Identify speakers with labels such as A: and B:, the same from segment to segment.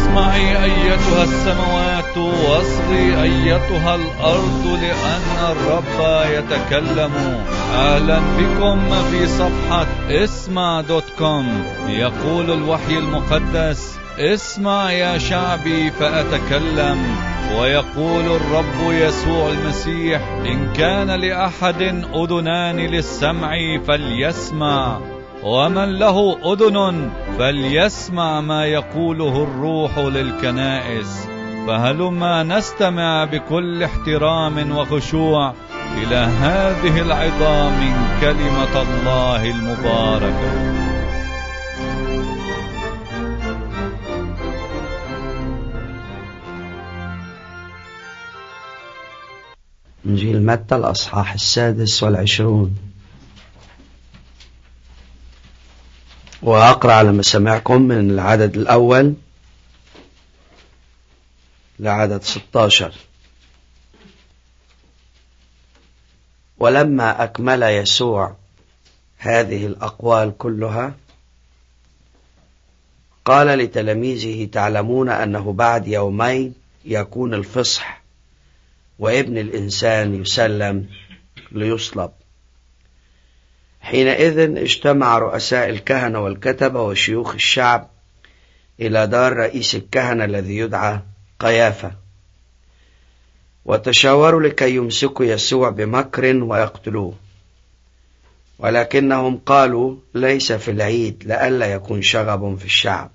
A: اسمعي أيتها السماوات واصغي أيتها الأرض لأن الرب يتكلم أهلا بكم في صفحة اسمع دوت كوم يقول الوحي المقدس اسمع يا شعبي فأتكلم ويقول الرب يسوع المسيح إن كان لأحد أذنان للسمع فليسمع ومن له أذن فليسمع ما يقوله الروح للكنائس فهلما نستمع بكل احترام وخشوع إلى هذه العظام من كلمة الله المباركة
B: إنجيل متى الأصحاح السادس والعشرون وأقرأ على مسامعكم من العدد الأول لعدد 16 ولما أكمل يسوع هذه الأقوال كلها قال لتلاميذه تعلمون أنه بعد يومين يكون الفصح وابن الإنسان يسلم ليصلب حينئذ اجتمع رؤساء الكهنة والكتبة وشيوخ الشعب إلى دار رئيس الكهنة الذي يدعى قيافة وتشاوروا لكي يمسكوا يسوع بمكر ويقتلوه ولكنهم قالوا ليس في العيد لئلا يكون شغب في الشعب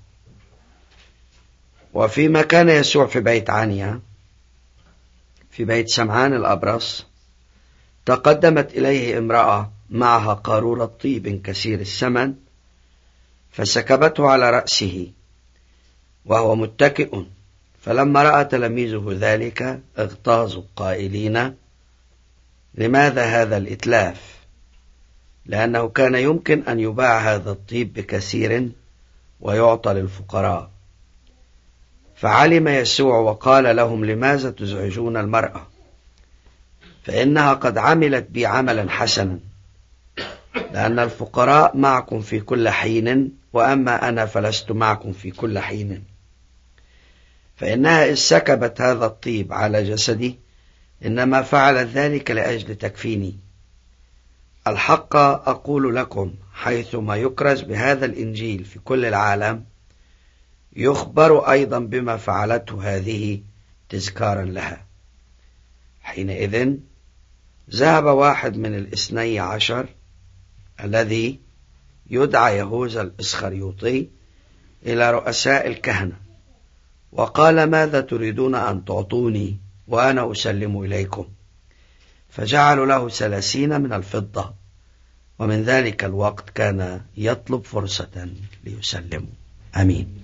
B: وفيما كان يسوع في بيت عنيا في بيت سمعان الأبرص تقدمت إليه امرأة معها قارورة طيب كثير الثمن فسكبته على رأسه وهو متكئ فلما رأى تلاميذه ذلك اغتاظوا قائلين لماذا هذا الإتلاف لأنه كان يمكن أن يباع هذا الطيب بكثير ويعطى للفقراء فعلم يسوع وقال لهم لماذا تزعجون المرأة فإنها قد عملت بي عملا حسنا لأن الفقراء معكم في كل حين وأما أنا فلست معكم في كل حين فإنها إذ سكبت هذا الطيب على جسدي إنما فعلت ذلك لأجل تكفيني الحق أقول لكم حيثما يكرز بهذا الإنجيل في كل العالم يخبر أيضا بما فعلته هذه تذكارا لها حينئذ ذهب واحد من الاثني عشر الذي يدعى يهوذا الإسخريوطي إلى رؤساء الكهنة وقال ماذا تريدون أن تعطوني وأنا أسلم إليكم فجعلوا له ثلاثين من الفضة ومن ذلك الوقت كان يطلب فرصة ليسلموا أمين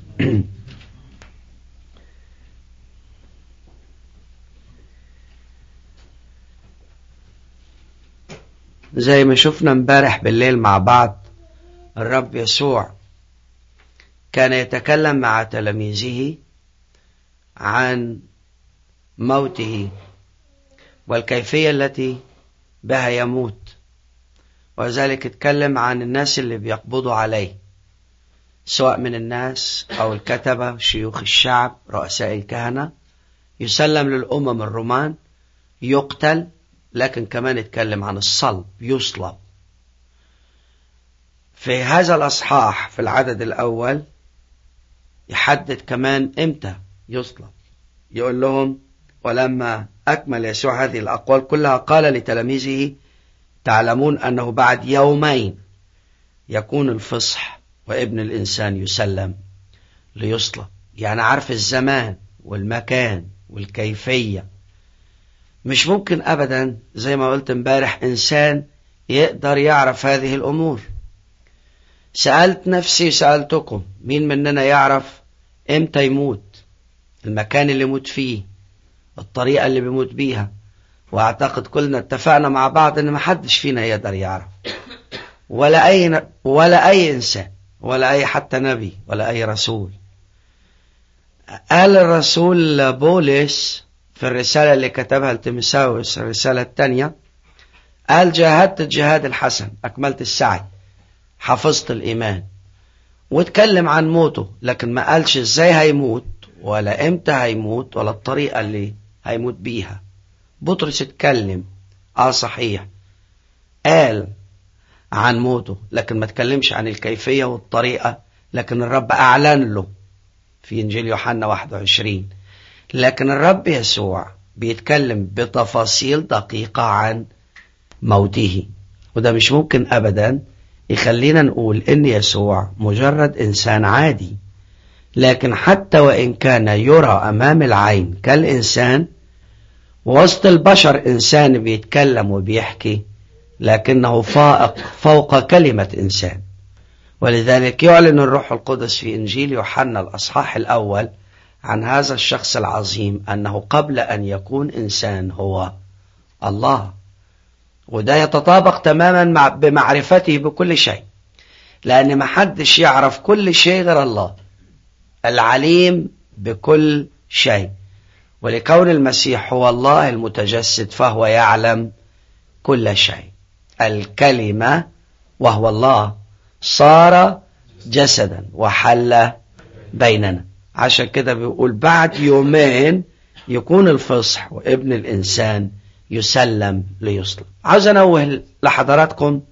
B: زي ما شفنا امبارح بالليل مع بعض الرب يسوع كان يتكلم مع تلاميذه عن موته والكيفية التي بها يموت وذلك اتكلم عن الناس اللي بيقبضوا عليه سواء من الناس أو الكتبة شيوخ الشعب رؤساء الكهنة يسلم للأمم الرومان يقتل لكن كمان اتكلم عن الصلب يصلب في هذا الأصحاح في العدد الأول يحدد كمان امتى يصلب يقول لهم ولما أكمل يسوع هذه الأقوال كلها قال لتلاميذه تعلمون أنه بعد يومين يكون الفصح وابن الإنسان يسلم ليصلب يعني عارف الزمان والمكان والكيفية مش ممكن أبدا زي ما قلت امبارح إنسان يقدر يعرف هذه الأمور سألت نفسي سألتكم مين مننا يعرف امتى يموت المكان اللي يموت فيه الطريقة اللي بيموت بيها واعتقد كلنا اتفقنا مع بعض ان محدش فينا يقدر يعرف ولا اي ولا اي انسان ولا اي حتى نبي ولا اي رسول قال الرسول بولس في الرسالة اللي كتبها لتيمساوس الرسالة الثانية قال جاهدت الجهاد الحسن أكملت السعي حفظت الإيمان واتكلم عن موته لكن ما قالش ازاي هيموت ولا امتى هيموت ولا الطريقة اللي هيموت بيها بطرس اتكلم اه صحيح قال عن موته لكن ما تكلمش عن الكيفية والطريقة لكن الرب أعلن له في إنجيل يوحنا 21 لكن الرب يسوع بيتكلم بتفاصيل دقيقة عن موته وده مش ممكن أبدا يخلينا نقول إن يسوع مجرد إنسان عادي لكن حتى وإن كان يرى أمام العين كالإنسان وسط البشر إنسان بيتكلم وبيحكي لكنه فائق فوق كلمة إنسان ولذلك يعلن الروح القدس في إنجيل يوحنا الأصحاح الأول عن هذا الشخص العظيم أنه قبل أن يكون إنسان هو الله وده يتطابق تماما مع بمعرفته بكل شيء لأن ما حدش يعرف كل شيء غير الله العليم بكل شيء ولكون المسيح هو الله المتجسد فهو يعلم كل شيء الكلمة وهو الله صار جسدا وحل بيننا عشان كده بيقول بعد يومين يكون الفصح وابن الإنسان يسلم ليصلب عاوز أنوه لحضراتكم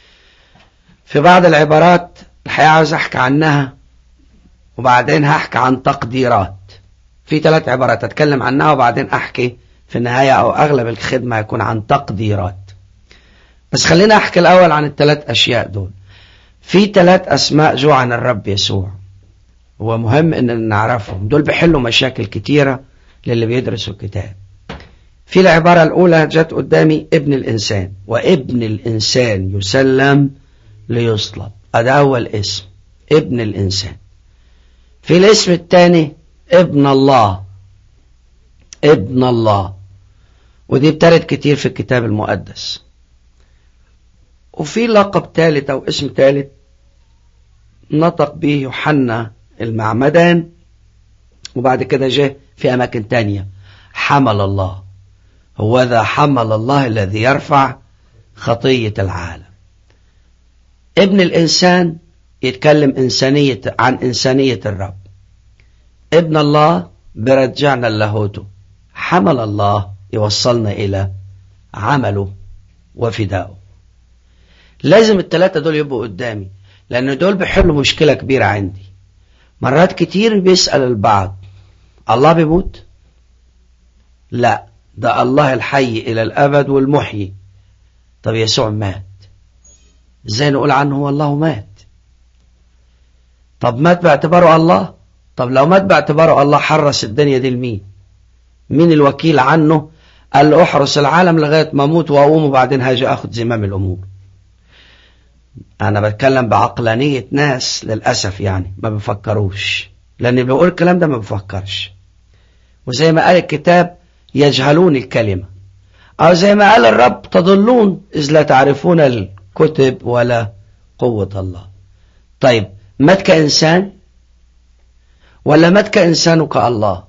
B: في بعض العبارات الحقيقة عاوز أحكي عنها وبعدين هحكي عن تقديرات في ثلاث عبارات أتكلم عنها وبعدين أحكي في النهاية أو أغلب الخدمة يكون عن تقديرات بس خلينا أحكي الأول عن الثلاث أشياء دول في ثلاث أسماء جو عن الرب يسوع هو مهم أن نعرفهم دول بيحلوا مشاكل كتيرة للي بيدرسوا الكتاب في العبارة الأولى جت قدامي ابن الإنسان وابن الإنسان يسلم ليصلب هذا أول اسم ابن الإنسان في الاسم الثاني ابن الله ابن الله ودي بترد كتير في الكتاب المقدس وفي لقب ثالث أو اسم ثالث نطق به يوحنا المعمدان وبعد كده جه في أماكن تانية حمل الله هو ذا حمل الله الذي يرفع خطية العالم ابن الإنسان يتكلم إنسانية عن إنسانية الرب ابن الله برجعنا اللاهوته حمل الله يوصلنا إلى عمله وفدائه لازم الثلاثة دول يبقوا قدامي لأن دول بيحلوا مشكلة كبيرة عندي مرات كتير بيسأل البعض الله بيموت لا ده الله الحي إلى الأبد والمحيي طب يسوع مات ازاي نقول عنه هو الله مات طب مات باعتباره الله طب لو مات باعتباره الله حرس الدنيا دي لمين مين الوكيل عنه قال له احرس العالم لغاية ما اموت واقوم وبعدين هاجي اخد زمام الامور انا بتكلم بعقلانية ناس للأسف يعني ما بفكروش لان بيقول الكلام ده ما بفكرش وزي ما قال الكتاب يجهلون الكلمة او زي ما قال الرب تضلون اذ لا تعرفون الكتب ولا قوة الله طيب مات كإنسان ولا مات كإنسان كالله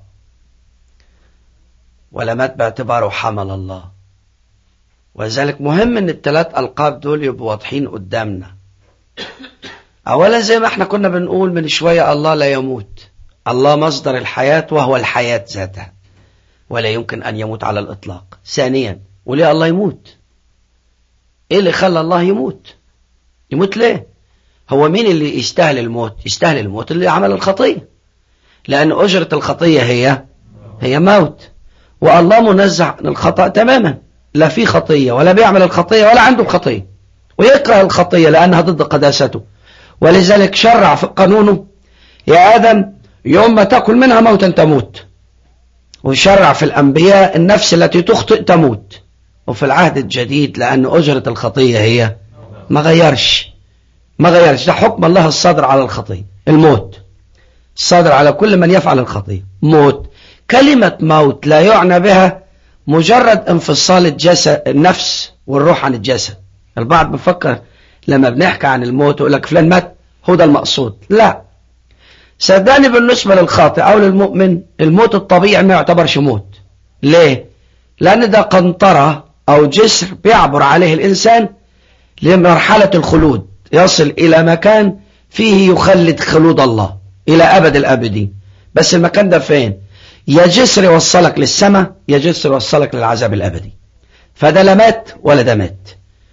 B: ولا مات باعتباره حمل الله ولذلك مهم ان الثلاث القاب دول يبقوا واضحين قدامنا اولا زي ما احنا كنا بنقول من شوية الله لا يموت الله مصدر الحياة وهو الحياة ذاتها ولا يمكن ان يموت على الاطلاق ثانيا وليه الله يموت ايه اللي خلى الله يموت يموت ليه هو مين اللي يستاهل الموت يستاهل الموت اللي عمل الخطية لأن أجرة الخطية هي هي موت والله منزع عن الخطأ تماما لا في خطية ولا بيعمل الخطية ولا عنده الخطية ويكره الخطية لأنها ضد قداسته ولذلك شرع في قانونه يا آدم يوم ما تأكل منها موتا تموت وشرع في الأنبياء النفس التي تخطئ تموت وفي العهد الجديد لأن أجرة الخطية هي ما غيرش ما غيرش ده حكم الله الصادر على الخطية الموت الصادر على كل من يفعل الخطية موت كلمة موت لا يعنى بها مجرد انفصال الجسد النفس والروح عن الجسد البعض بفكر لما بنحكي عن الموت يقول لك فلان مات هو ده المقصود لا صدقني بالنسبة للخاطئ أو للمؤمن الموت الطبيعي ما يعتبرش موت ليه؟ لأن ده قنطرة أو جسر بيعبر عليه الإنسان لمرحلة الخلود يصل إلى مكان فيه يخلد خلود الله إلى أبد الأبدين بس المكان ده فين يا جسر يوصلك للسماء يا جسر يوصلك للعذاب الأبدي فده لا مات ولا ده مات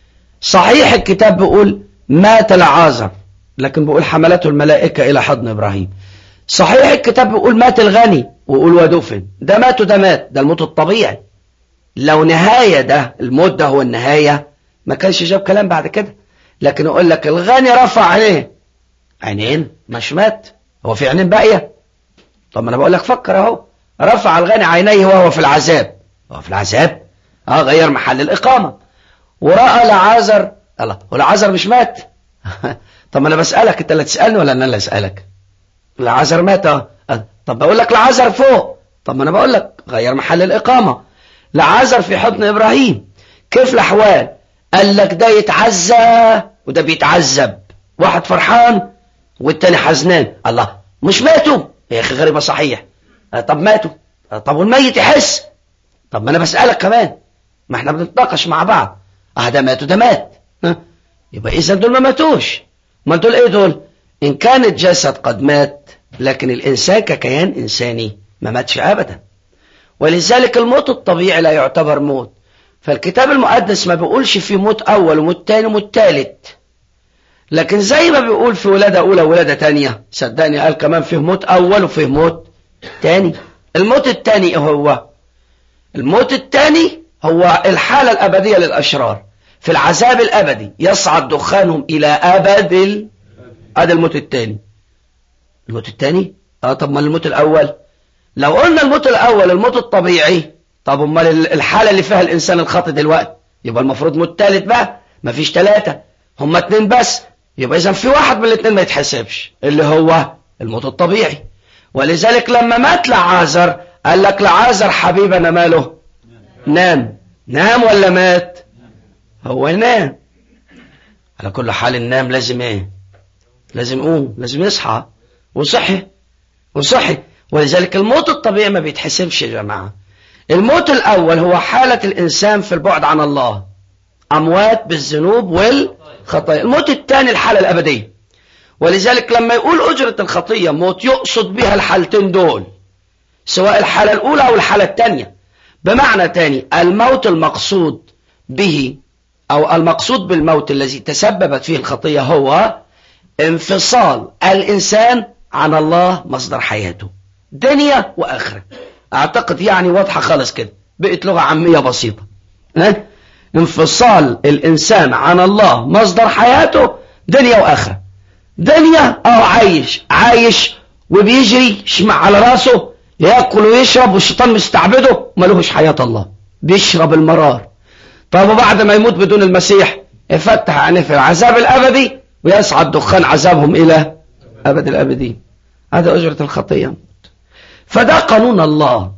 B: صحيح الكتاب بيقول مات العازر لكن بيقول حملته الملائكة إلى حضن إبراهيم صحيح الكتاب بيقول مات الغني ويقول ودفن ده مات وده مات ده الموت الطبيعي لو نهاية ده الموت ده هو النهاية ما كانش جاب كلام بعد كده لكن يقول لك الغني رفع عينيه عينين مش مات هو في عينين باقية طب ما انا بقول لك فكر اهو رفع الغني عينيه وهو في العذاب هو في العذاب اه غير محل الإقامة ورأى لعازر الله والعازر مش مات طب ما انا بسألك انت اللي تسألني ولا انا اللي اسألك العازر مات اه طب بقول لك العازر فوق طب ما انا بقول لك غير محل الإقامة لعازر في حضن إبراهيم كيف الأحوال قال لك ده يتعزى وده بيتعذب واحد فرحان والتاني حزنان الله مش ماتوا يا أخي غريبة صحيح طب ماتوا طب والميت يحس طب ما أنا بسألك كمان ما احنا بنتناقش مع بعض اه ده مات وده مات ها؟ يبقى إذا دول ما ماتوش ما دول إيه دول إن كان الجسد قد مات لكن الإنسان ككيان إنساني ما ماتش أبدا ولذلك الموت الطبيعي لا يعتبر موت فالكتاب المقدس ما بيقولش في موت أول وموت تاني وموت تالت لكن زي ما بيقول في ولادة أولى وولادة تانية صدقني قال كمان فيه موت أول وفيه موت تاني الموت التاني هو الموت التاني هو الحالة الأبدية للأشرار في العذاب الأبدي يصعد دخانهم إلى أبد ال... هذا الموت التاني الموت التاني اه طب ما الموت الأول لو قلنا الموت الأول الموت الطبيعي طب امال الحالة اللي فيها الإنسان الخاطئ دلوقتي يبقى المفروض موت تالت بقى مفيش ثلاثة هما اتنين بس يبقى إذا في واحد من الاثنين ما يتحسبش اللي هو الموت الطبيعي ولذلك لما مات لعازر قال لك لعازر حبيبنا ماله نام نام ولا مات هو نام على كل حال النام لازم ايه لازم يقوم لازم يصحى وصحي وصحي ولذلك الموت الطبيعي ما بيتحسبش يا جماعة الموت الأول هو حالة الإنسان في البعد عن الله أموات بالذنوب والخطايا الموت الثاني الحالة الأبدية ولذلك لما يقول أجرة الخطية موت يقصد بها الحالتين دول سواء الحالة الأولى أو الحالة الثانية بمعنى تاني الموت المقصود به أو المقصود بالموت الذي تسببت فيه الخطية هو انفصال الإنسان عن الله مصدر حياته دنيا وآخرة أعتقد يعني واضحة خالص كده بقت لغة عامية بسيطة ها؟ انفصال الإنسان عن الله مصدر حياته دنيا وآخرة دنيا اه عايش عايش وبيجري شمع على راسه ياكل ويشرب والشيطان مستعبده ملوش حياة الله بيشرب المرار طب وبعد ما يموت بدون المسيح يفتح عينيه في العذاب الأبدي ويصعد دخان عذابهم إلى أبد الأبدين هذا أجرة الخطية فده قانون الله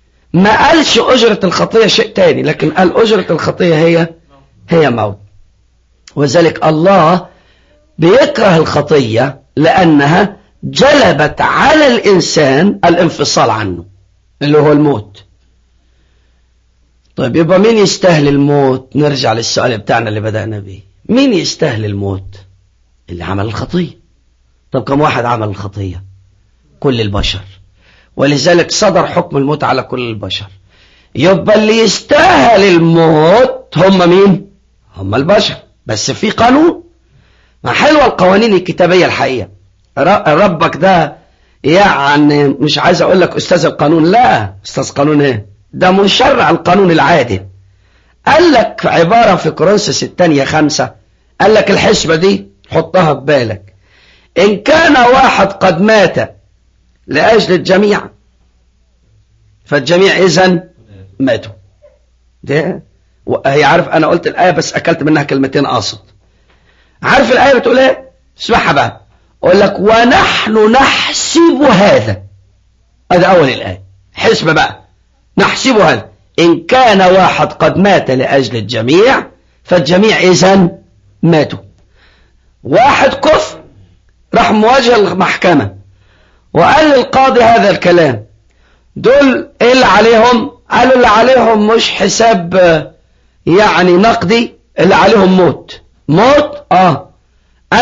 B: ما قالش أجرة الخطية شيء تاني لكن قال أجرة الخطية هي هي موت وذلك الله بيكره الخطية لأنها جلبت على الإنسان الانفصال عنه اللي هو الموت طيب يبقى مين يستاهل الموت نرجع للسؤال بتاعنا اللي بدأنا به مين يستاهل الموت اللي عمل الخطية طب كم واحد عمل الخطية كل البشر ولذلك صدر حكم الموت على كل البشر يبقى اللي يستاهل الموت هم مين هم البشر بس في قانون ما حلوة القوانين الكتابية الحقيقة ربك ده يعني مش عايز اقول لك استاذ القانون لا استاذ قانون ايه ده مشرع القانون العادي قال لك عبارة في كورنثوس الثانية خمسة قال لك الحسبة دي حطها في بالك إن كان واحد قد مات لأجل الجميع فالجميع إذن ماتوا ده هي عارف أنا قلت الآية بس أكلت منها كلمتين قاصد عارف الآية بتقول إيه اسمعها بقى أقول لك ونحن نحسب هذا هذا أول الآية حسب بقى نحسب هذا إن كان واحد قد مات لأجل الجميع فالجميع إذن ماتوا واحد كفر راح مواجه المحكمة وقال للقاضي هذا الكلام دول ايه اللي عليهم قالوا اللي عليهم مش حساب يعني نقدي اللي عليهم موت موت اه انا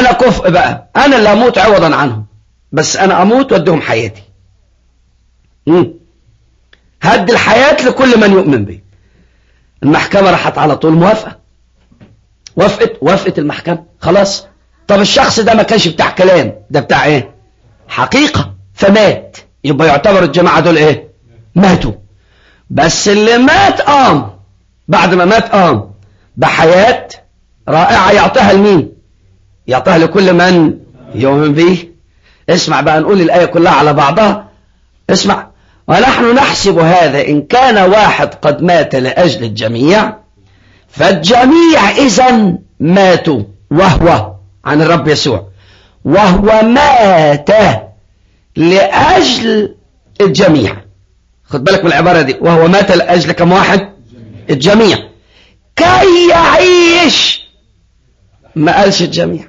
B: انا كفء بقى انا اللي اموت عوضا عنهم بس انا اموت واديهم حياتي مم. هدي الحياة لكل من يؤمن بي المحكمة راحت على طول موافقة وافقت وافقت المحكمة خلاص طب الشخص ده ما كانش بتاع كلام ده بتاع ايه حقيقة فمات يبقى يعتبر الجماعة دول ايه ماتوا بس اللي مات قام بعد ما مات قام بحياة رائعة يعطيها لمين يعطيها لكل من يؤمن به اسمع بقى نقول الآية كلها على بعضها اسمع ونحن نحسب هذا إن كان واحد قد مات لأجل الجميع فالجميع إذا ماتوا وهو عن الرب يسوع وهو مات لأجل الجميع خد بالك من العبارة دي وهو مات لأجل كم واحد الجميع كي يعيش ما قالش الجميع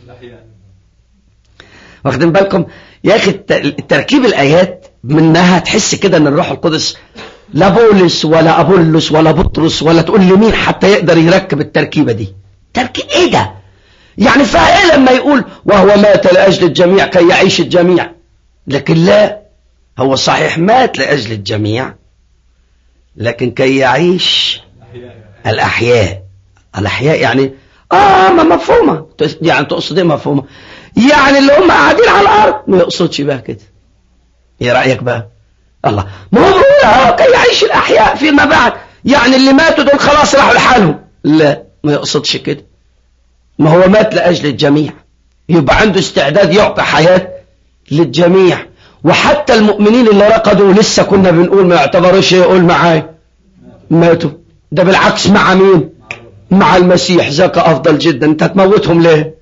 B: واخدين بالكم يا أخي التركيب الآيات منها تحس كده أن الروح القدس لا بولس ولا أبولس ولا بطرس ولا تقول لي مين حتى يقدر يركب التركيبة دي تركيب إيه ده يعني فايه لما يقول وهو مات لأجل الجميع كي يعيش الجميع لكن لا هو صحيح مات لأجل الجميع لكن كي يعيش الأحياء الأحياء يعني آه ما مفهومة يعني تقصد ايه مفهومة يعني اللي هم قاعدين على الأرض ما يقصدش بقى كده ايه رأيك بقى الله ما هو بيقول كي يعيش الأحياء فيما بعد يعني اللي ماتوا دول خلاص راحوا لحالهم لا ما يقصدش كده ما هو مات لأجل الجميع يبقى عنده استعداد يعطي حياة للجميع وحتى المؤمنين اللي رقدوا لسه كنا بنقول ما يعتبروش يقول معاي ماتوا ده بالعكس مع مين مع المسيح ذاك أفضل جدا انت تموتهم ليه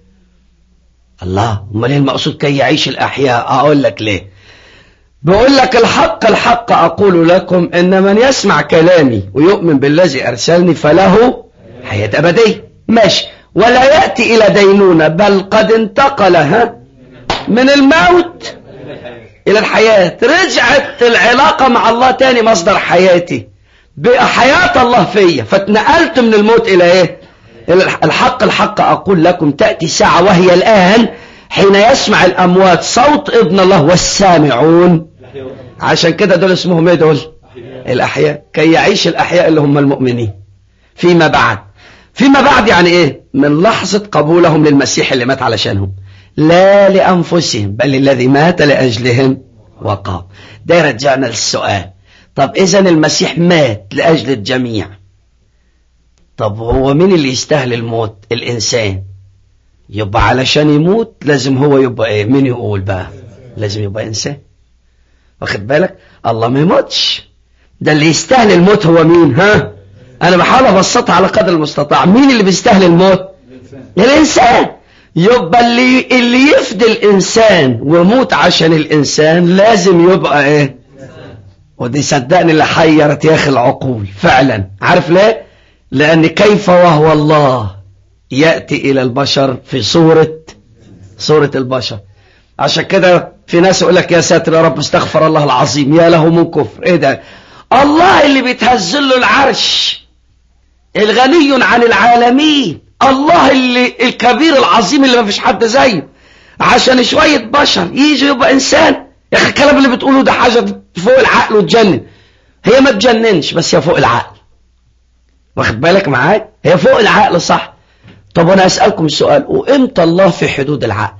B: الله امال ايه المقصود كي يعيش الأحياء أقول لك ليه بقول لك الحق الحق أقول لكم إن من يسمع كلامي ويؤمن بالذي أرسلني فله حياة أبدية ماشي ولا يأتي إلى دينونة بل قد انتقل ها من الموت إلى الحياة رجعت العلاقة مع الله تاني مصدر حياتي بقى حياة الله فيا فاتنقلت من الموت إلى إيه الحق الحق أقول لكم تأتي ساعة وهي الآن حين يسمع الأموات صوت ابن الله والسامعون عشان كده دول اسمهم ايه دول الأحياء كي يعيش الأحياء اللي هم المؤمنين فيما بعد فيما بعد يعني ايه من لحظة قبولهم للمسيح اللي مات علشانهم لا لأنفسهم بل الذي مات لأجلهم وقام ده يرجعنا للسؤال طب إذا المسيح مات لأجل الجميع طب هو مين اللي يستاهل الموت الإنسان يبقى علشان يموت لازم هو يبقى ايه مين يقول بقى لازم يبقى إنسان واخد بالك الله ما يموتش ده اللي يستاهل الموت هو مين ها انا بحاول ابسطها على قدر المستطاع مين اللي بيستاهل الموت الانسان يبقى اللي اللي يفدي الانسان ويموت عشان الانسان لازم يبقى ايه ودي صدقني اللي حيرت يا اخي العقول فعلا عارف ليه لان كيف وهو الله ياتي الى البشر في صوره صوره البشر عشان كده في ناس يقول لك يا ساتر يا رب استغفر الله العظيم يا له من كفر ايه ده الله اللي بيتهزل له العرش الغني عن العالمين الله اللي الكبير العظيم اللي ما فيش حد زيه عشان شوية بشر يجي يبقى إنسان يا أخي الكلام اللي بتقوله ده حاجة فوق العقل وتجنن هي ما تجننش بس هي فوق العقل واخد بالك معايا هي فوق العقل صح طب أنا أسألكم السؤال وإمتى الله في حدود العقل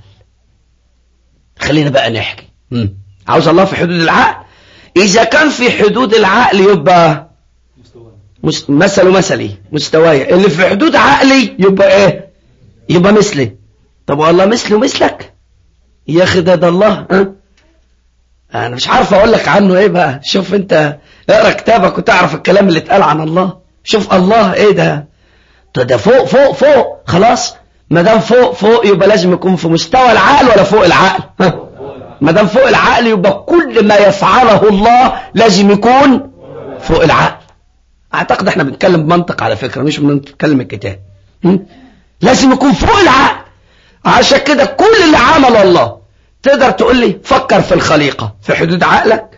B: خلينا بقى نحكي مم. عاوز الله في حدود العقل إذا كان في حدود العقل يبقى مس... مثل مثلي مستواي اللي في حدود عقلي يبقى ايه يبقى مثلي طب والله مثلي ومثلك يا اخي ده ده الله ها انا مش عارف اقول لك عنه ايه بقى شوف انت اقرا كتابك وتعرف الكلام اللي اتقال عن الله شوف الله ايه ده ده, ده فوق فوق فوق خلاص ما دام فوق فوق يبقى لازم يكون في مستوى العقل ولا فوق العقل ها ما دام فوق العقل يبقى كل ما يفعله الله لازم يكون فوق العقل اعتقد احنا بنتكلم بمنطق على فكرة مش بنتكلم الكتاب لازم يكون فوق العقل عشان كده كل اللي عمله الله تقدر تقول لي فكر في الخليقة في حدود عقلك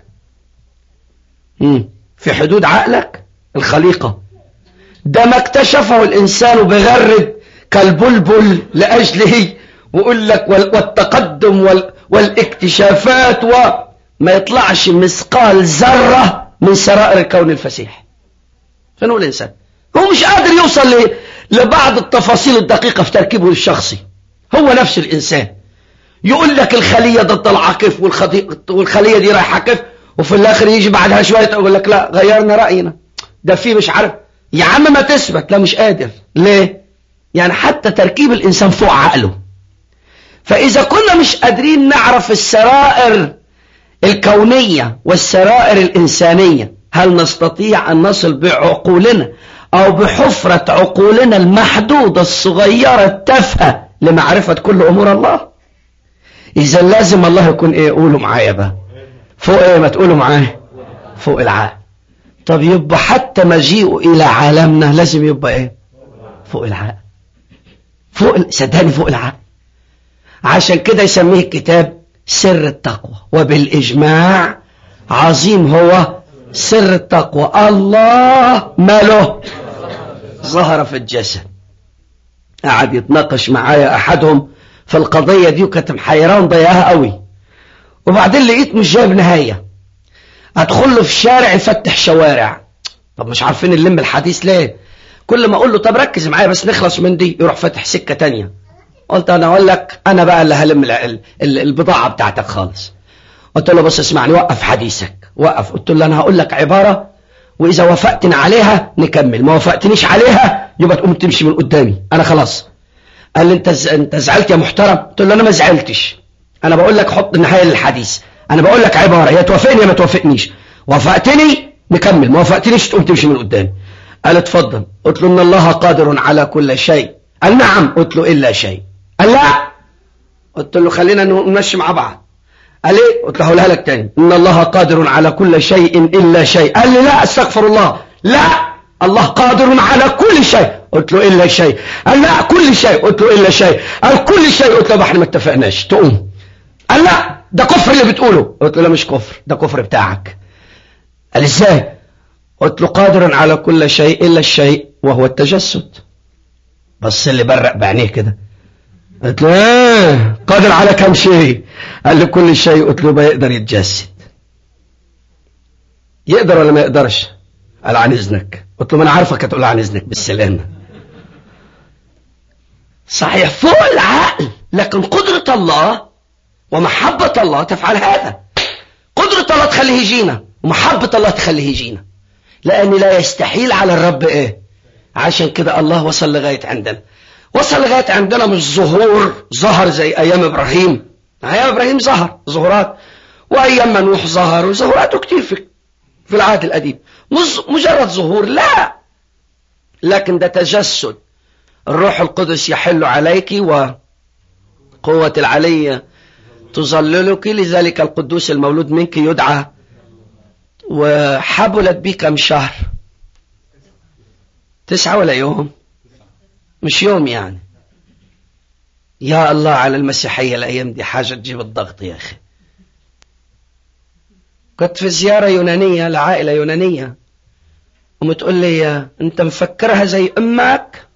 B: مم. في حدود عقلك الخليقة ده ما اكتشفه الإنسان بغرد كالبلبل لأجله ويقول لك والتقدم وال والاكتشافات وما يطلعش مثقال ذرة من سرائر الكون الفسيح فين هو الإنسان هو مش قادر يوصل لبعض التفاصيل الدقيقة في تركيبه الشخصي هو نفس الإنسان يقول لك الخلية ضد العاكف والخلية دي رايحة كيف وفي الآخر يجي بعدها شوية يقول لك لا غيرنا رأينا ده في مش عارف يا عم ما تثبت لا مش قادر ليه يعني حتى تركيب الإنسان فوق عقله فإذا كنا مش قادرين نعرف السرائر الكونية والسرائر الإنسانية هل نستطيع أن نصل بعقولنا أو بحفرة عقولنا المحدودة الصغيرة التافهة لمعرفة كل أمور الله إذا لازم الله يكون إيه قولوا معايا بقى فوق إيه ما تقولوا معايا فوق العقل طب يبقى حتى مجيئه إلى عالمنا لازم يبقى إيه فوق العقل فوق صدقني فوق العقل عشان كده يسميه الكتاب سر التقوى وبالإجماع عظيم هو سر التقوى الله ماله ظهر في الجسد قعد يتناقش معايا أحدهم في القضية دي وكانت محيران ضيقها قوي وبعدين لقيت مش جايب نهاية أدخل له في الشارع يفتح شوارع طب مش عارفين نلم الحديث ليه كل ما أقول له طب ركز معايا بس نخلص من دي يروح فاتح سكة تانية قلت أنا أقول لك أنا بقى اللي هلم البضاعة بتاعتك خالص قلت له بص اسمعني وقف حديثك وقف قلت له أنا هقول لك عبارة وإذا وافقتني عليها نكمل ما وافقتنيش عليها يبقى تقوم تمشي من قدامي أنا خلاص قال لي أنت أنت زعلت يا محترم قلت له أنا ما زعلتش أنا بقول لك حط النهاية للحديث أنا بقول لك عبارة يا توافقني يا ما توافقنيش وافقتني نكمل ما وافقتنيش تقوم تمشي من قدامي قال اتفضل قلت له إن الله قادر على كل شيء قال نعم قلت له إلا شيء قال لا قلت له خلينا نمشي مع بعض قال ايه قلت له هقولها لك تاني ان الله قادر على كل شيء الا شيء قال لي لا استغفر الله لا الله قادر على كل شيء قلت له الا شيء قال لا كل شيء قلت له الا شيء قال كل شيء قلت له احنا ما اتفقناش تقوم قال لا ده كفر اللي بتقوله قلت له لا مش كفر ده كفر بتاعك قال ازاي قلت له قادر على كل شيء الا الشيء وهو التجسد بص اللي برق بعينيه كده قلت له ايه قادر على كم شيء قال لي كل شيء قلت له بيقدر يتجسد يقدر ولا ما يقدرش قال عن اذنك قلت له ما انا عارفك هتقول عن اذنك بالسلامه صحيح فوق العقل لكن قدرة الله ومحبة الله تفعل هذا قدرة الله تخليه يجينا ومحبة الله تخليه يجينا لأن لا يستحيل على الرب إيه عشان كده الله وصل لغاية عندنا وصل لغاية عندنا مش ظهور ظهر زي أيام إبراهيم أيام إبراهيم ظهر ظهورات وأيام نوح ظهر وظهوراته كتير في في العهد القديم مش مجرد ظهور لا لكن ده تجسد الروح القدس يحل عليك وقوة العلي تظللك لذلك القدوس المولود منك يدعى وحبلت بي كم شهر تسعة ولا يوم مش يوم يعني يا الله على المسيحية الأيام دي حاجة تجيب الضغط يا أخي كنت في زيارة يونانية لعائلة يونانية ومتقول لي أنت مفكرها زي أمك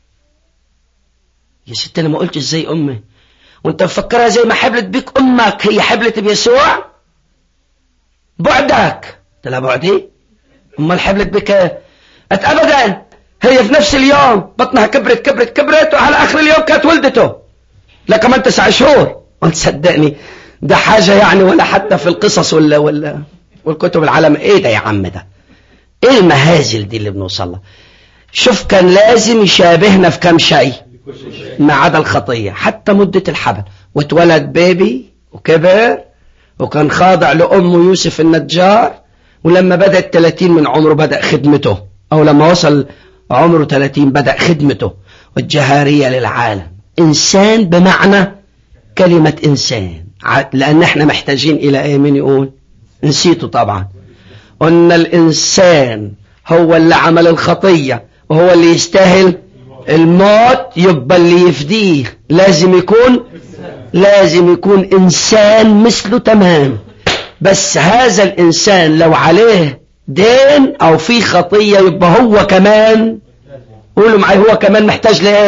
B: يا ست أنا ما قلتش زي أمي وأنت مفكرها زي ما حبلت بيك أمك هي حبلت بيسوع بعدك قلت لها بعدي أمال حبلت بك أبدا هي في نفس اليوم بطنها كبرت كبرت كبرت وعلى آخر اليوم كانت ولدته لا كمان تسع شهور قلت صدقني ده حاجة يعني ولا حتى في القصص ولا ولا والكتب العالم ايه ده يا عم ده ايه المهازل دي اللي بنوصل لها شوف كان لازم يشابهنا في كم شيء ما عدا الخطية حتى مدة الحبل واتولد بيبي وكبر وكان خاضع لأمه يوسف النجار ولما بدأ الثلاثين من عمره بدأ خدمته أو لما وصل عمره 30 بدأ خدمته والجهارية للعالم إنسان بمعنى كلمة إنسان لأن احنا محتاجين إلى ايه من يقول نسيته طبعا قلنا الإنسان هو اللي عمل الخطية وهو اللي يستاهل الموت يبقى اللي يفديه لازم يكون لازم يكون إنسان مثله تمام بس هذا الإنسان لو عليه دين أو في خطية يبقى هو كمان قولوا معي هو كمان محتاج لإيه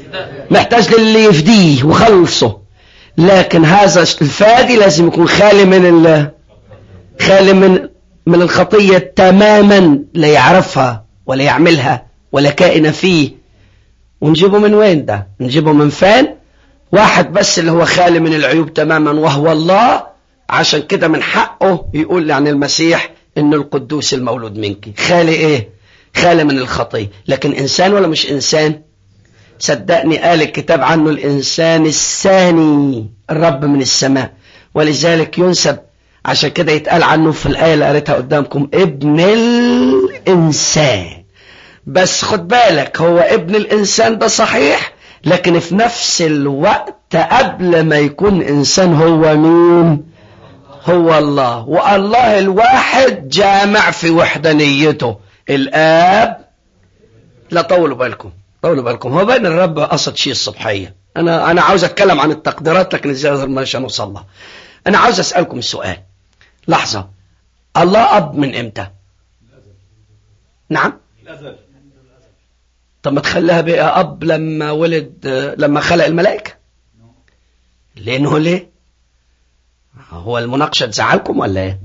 B: محتاج للي يفديه وخلصه لكن هذا الفادي لازم يكون خالي من ال خالي من من الخطية تماما لا يعرفها ولا يعملها ولا كائن فيه ونجيبه من وين ده نجيبه من فين واحد بس اللي هو خالي من العيوب تماما وهو الله عشان كده من حقه يقول عن المسيح ان القدوس المولود منك خالي ايه خالي من الخطية لكن انسان ولا مش انسان صدقني قال الكتاب عنه الانسان الثاني الرب من السماء ولذلك ينسب عشان كده يتقال عنه في الآية اللي قريتها قدامكم ابن الإنسان بس خد بالك هو ابن الإنسان ده صحيح لكن في نفس الوقت قبل ما يكون إنسان هو مين هو الله والله الواحد جامع في وحدانيته الآب لا طولوا بالكم طولوا بالكم هو بين الرب قصد شيء الصبحية أنا أنا عاوز أتكلم عن التقديرات لكن إزاي مش هنوصل لها أنا عاوز أسألكم السؤال لحظة الله أب من إمتى نعم طب ما تخليها بقى أب لما ولد لما خلق الملائكة لأنه ليه هو المناقشة تزعلكم ولا ايه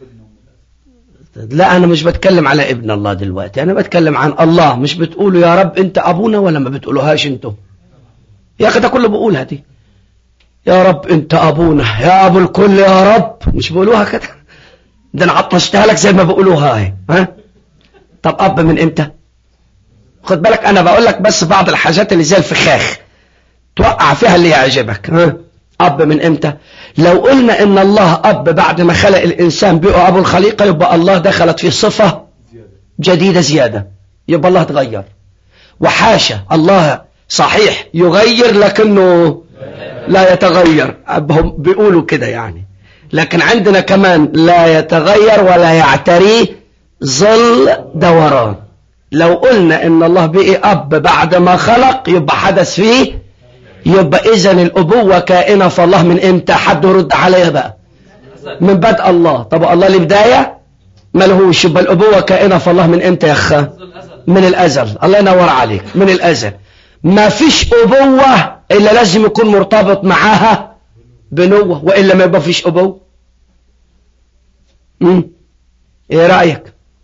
B: لا أنا مش بتكلم على ابن الله دلوقتي أنا بتكلم عن الله مش بتقولوا يا رب أنت أبونا ولا ما بتقولوهاش أنتم يا أخي ده كله بقولها دي يا رب أنت أبونا يا أبو الكل يا رب مش بقولوها كده ده أنا عطشتها لك زي ما بقولوها هاي ها طب أب من إمتى خد بالك أنا بقول لك بس بعض الحاجات اللي زي الفخاخ توقع فيها اللي يعجبك ها أب من إمتى لو قلنا إن الله أب بعد ما خلق الإنسان بقى أبو الخليقة يبقى الله دخلت في صفة جديدة زيادة يبقى الله تغير وحاشا الله صحيح يغير لكنه لا يتغير هم بيقولوا كده يعني لكن عندنا كمان لا يتغير ولا يعتريه ظل دوران لو قلنا ان الله بقي اب بعد ما خلق يبقى حدث فيه يبقى اذا الابوه كائنه فالله من امتى حد يرد عليها بقى من بدء الله طب الله ليه بدايه ملهوش يبقى الابوه كائنه فالله من امتى يا اخ من الازل الله ينور عليك من الازل ما فيش ابوه الا لازم يكون مرتبط معاها بنوه والا ما يبقى فيش ابوه امم ايه رايك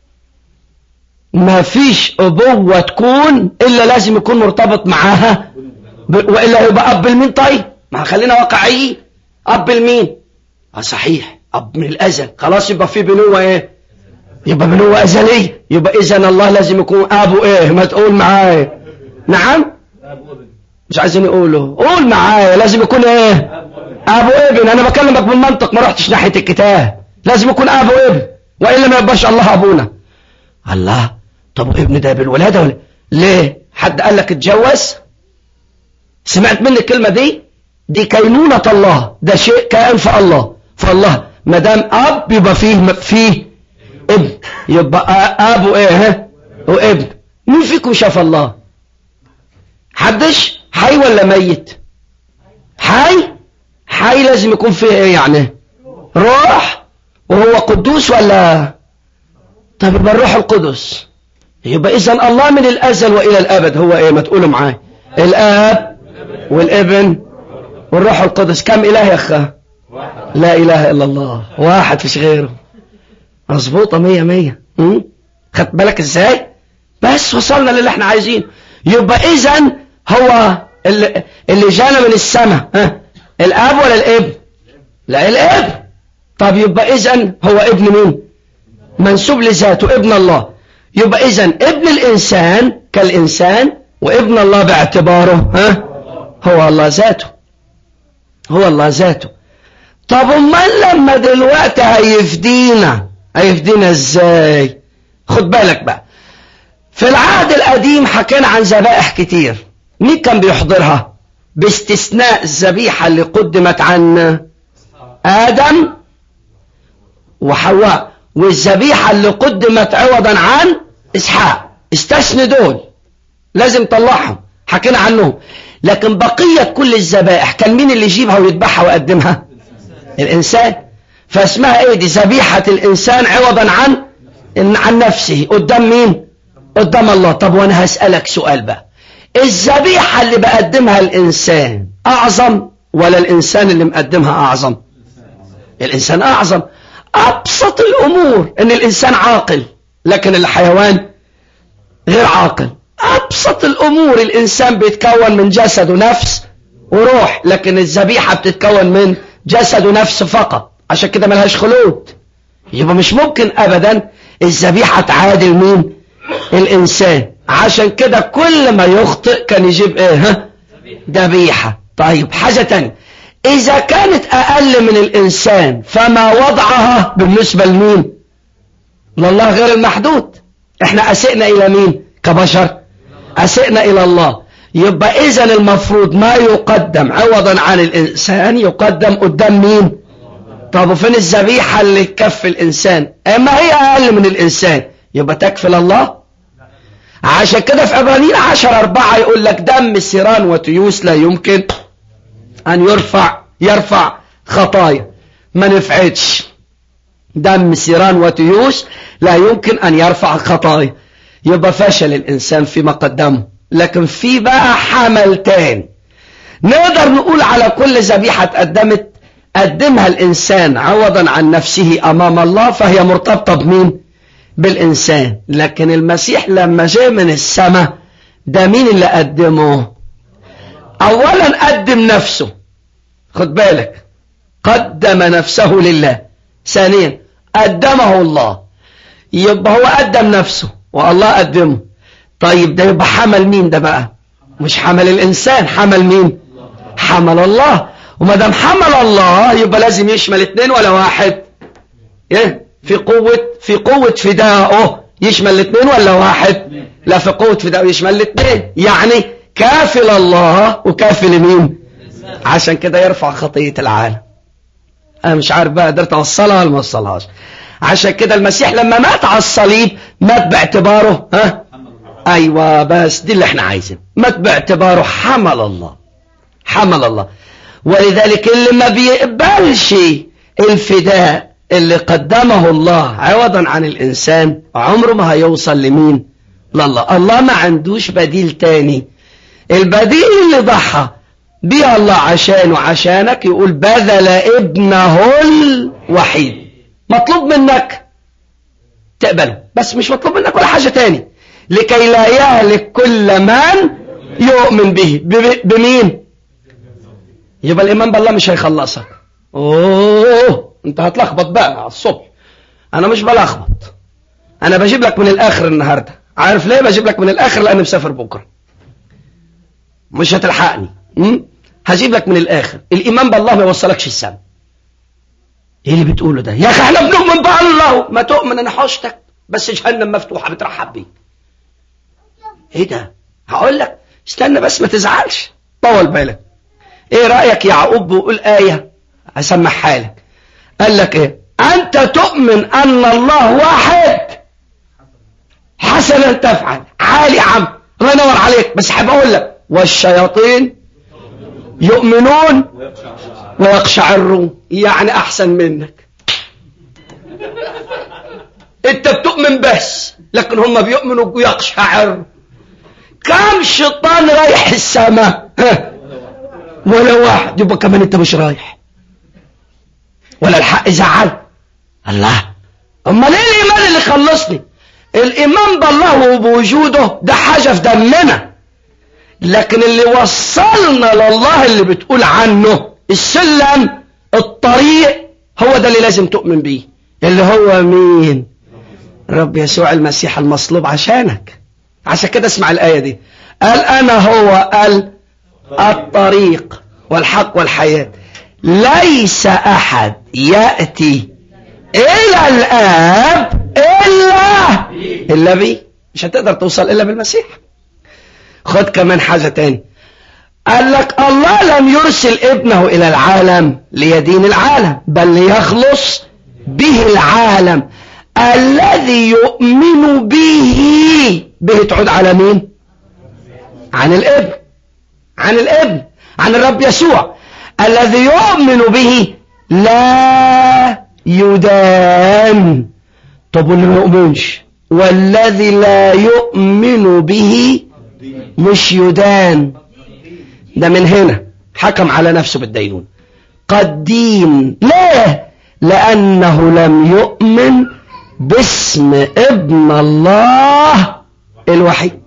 B: ما فيش ابوه تكون الا لازم يكون مرتبط معاها ب... والا يبقى اب لمين طيب ما خلينا واقعيين اب لمين اه صحيح اب من الازل خلاص يبقى في بنوه ايه يبقى بنوه ازليه يبقى اذا الله لازم يكون ابو ايه ما تقول معايا نعم مش عايزين يقولوا قول معايا لازم يكون ايه ابو ابن انا بكلمك بالمنطق ما رحتش ناحيه الكتاب لازم يكون ابو ابن والا ما يبقاش الله ابونا الله طب ابن ده بالولاده ولا ليه حد قال لك اتجوز سمعت مني الكلمه دي دي كينونه الله ده شيء كائن في الله فالله ما دام اب يبقى فيه فيه ابن يبقى ابو ايه ها وابن مين فيكم شاف الله حدش حي ولا ميت حي حي لازم يكون فيه ايه يعني روح وهو قدوس ولا طب يبقى الروح القدس يبقى اذا الله من الازل والى الابد هو ايه ما تقولوا معايا الاب والابن والروح القدس كم اله يا اخ لا اله الا الله واحد فيش غيره مظبوطه مية مية خدت بالك ازاي بس وصلنا للي احنا عايزينه يبقى اذا هو اللي, اللي جانا من السماء ها الاب ولا الابن لا الابن طب يبقى اذا هو ابن مين منسوب لذاته ابن الله يبقى اذا ابن الانسان كالانسان وابن الله باعتباره ها هو الله ذاته هو الله ذاته طب امال لما دلوقتي هيفدينا هيفدينا ازاي خد بالك بقى في العهد القديم حكينا عن ذبائح كتير مين كان بيحضرها باستثناء الذبيحة اللي قدمت عن آدم وحواء والذبيحة اللي قدمت عوضا عن إسحاق استثني دول لازم طلعهم حكينا عنهم لكن بقية كل الذبائح كان مين اللي يجيبها ويذبحها ويقدمها الإنسان فاسمها ايه دي ذبيحة الإنسان عوضا عن عن نفسه قدام مين قدام الله طب وانا هسألك سؤال بقى الذبيحة اللي بقدمها الإنسان أعظم ولا الإنسان اللي مقدمها أعظم الإنسان أعظم أبسط الأمور إن الإنسان عاقل لكن الحيوان غير عاقل أبسط الأمور الإنسان بيتكون من جسد ونفس وروح لكن الذبيحة بتتكون من جسد ونفس فقط عشان كده ملهاش خلود يبقى مش ممكن أبدا الذبيحة تعادل مين الإنسان عشان كده كل ما يخطئ كان يجيب إيه ها ذبيحة طيب حاجة تانية إذا كانت أقل من الإنسان فما وضعها بالنسبة لمين لله غير المحدود احنا أسئنا إلى مين كبشر أسئنا إلى الله يبقى إذا المفروض ما يقدم عوضا عن الإنسان يقدم قدام مين طب وفين الذبيحة اللي تكفي الإنسان أما هي أقل من الإنسان يبقى تكفي الله عشان كده في عبرانيين عشر أربعة يقول لك دم السيران وتيوس لا يمكن أن يرفع يرفع خطايا ما نفعتش دم سيران وتيوس لا يمكن أن يرفع خطايا يبقى فشل الإنسان فيما قدمه لكن في بقى حمل تاني نقدر نقول على كل ذبيحة قدمت قدمها الإنسان عوضا عن نفسه أمام الله فهي مرتبطة بمين بالإنسان لكن المسيح لما جاء من السماء ده مين اللي قدمه أولا قدم نفسه خد بالك قدم نفسه لله ثانيا قدمه الله يبقى هو قدم نفسه والله قدمه طيب ده يبقى حمل مين ده بقى مش حمل الإنسان حمل مين حمل الله وما دام حمل الله يبقى لازم يشمل اثنين ولا واحد ايه في قوة في قوة فدائه يشمل الاثنين ولا واحد لا في قوة فدائه يشمل الاثنين يعني كافل الله وكافل مين عشان كده يرفع خطية العالم انا مش عارف بقى قدرت اوصلها ولا ما اوصلهاش عشان كده المسيح لما مات على الصليب مات باعتباره ها ايوه بس دي اللي احنا عايزين مات باعتباره حمل الله حمل الله ولذلك اللي ما بيقبلش الفداء اللي قدمه الله عوضا عن الإنسان عمره ما هيوصل لمين لله الله ما عندوش بديل تاني البديل اللي ضحى بيه الله عشان وعشانك يقول بذل ابنه الوحيد مطلوب منك تقبله بس مش مطلوب منك ولا حاجة تاني لكي لا يهلك كل من يؤمن به بمين يبقى الإيمان بالله مش هيخلصك أوه أنت هتلخبط بقى على الصبح أنا مش بلخبط أنا بجيب لك من الآخر النهاردة عارف ليه بجيب لك من الآخر لأني مسافر بكرة مش هتلحقني م? هجيب لك من الآخر الإيمان بالله ما يوصلكش السما ايه اللي بتقوله ده يا اخي احنا بنؤمن بالله ما تؤمن انا حوشتك بس جهنم مفتوحه بترحب بيك ايه ده هقول لك استنى بس ما تزعلش طول بالك ايه رايك يعقوب بيقول ايه هسمعها لك قال لك ايه انت تؤمن ان الله واحد حسنا تفعل عالي يا عم الله ينور عليك بس حابب اقول لك والشياطين يؤمنون ويقشعرون يعني احسن منك انت بتؤمن بس لكن هم بيؤمنوا ويقشعروا كم شيطان رايح السماء ولا واحد يبقى كمان انت مش رايح ولا الحق زعل الله امال ايه الايمان اللي خلصني الايمان بالله وبوجوده ده حاجه في دمنا لكن اللي وصلنا لله اللي بتقول عنه السلم الطريق هو ده اللي لازم تؤمن بيه اللي هو مين رب يسوع المسيح المصلوب عشانك عشان كده اسمع الآية دي قال أنا هو قال الطريق والحق والحياة ليس أحد يأتي إلى الآب إلا إلا بي مش هتقدر توصل إلا بالمسيح خد كمان حاجة تاني قال لك الله لم يرسل ابنه إلى العالم ليدين العالم بل ليخلص به العالم الذي يؤمن به به تعود على مين عن الابن عن الابن عن الرب يسوع الذي يؤمن به لا يدان طب واللي ما يؤمنش والذي لا يؤمن به
C: مش يدان ده من هنا حكم على نفسه بالدينون قد دين ليه لأنه لم يؤمن باسم ابن الله الوحيد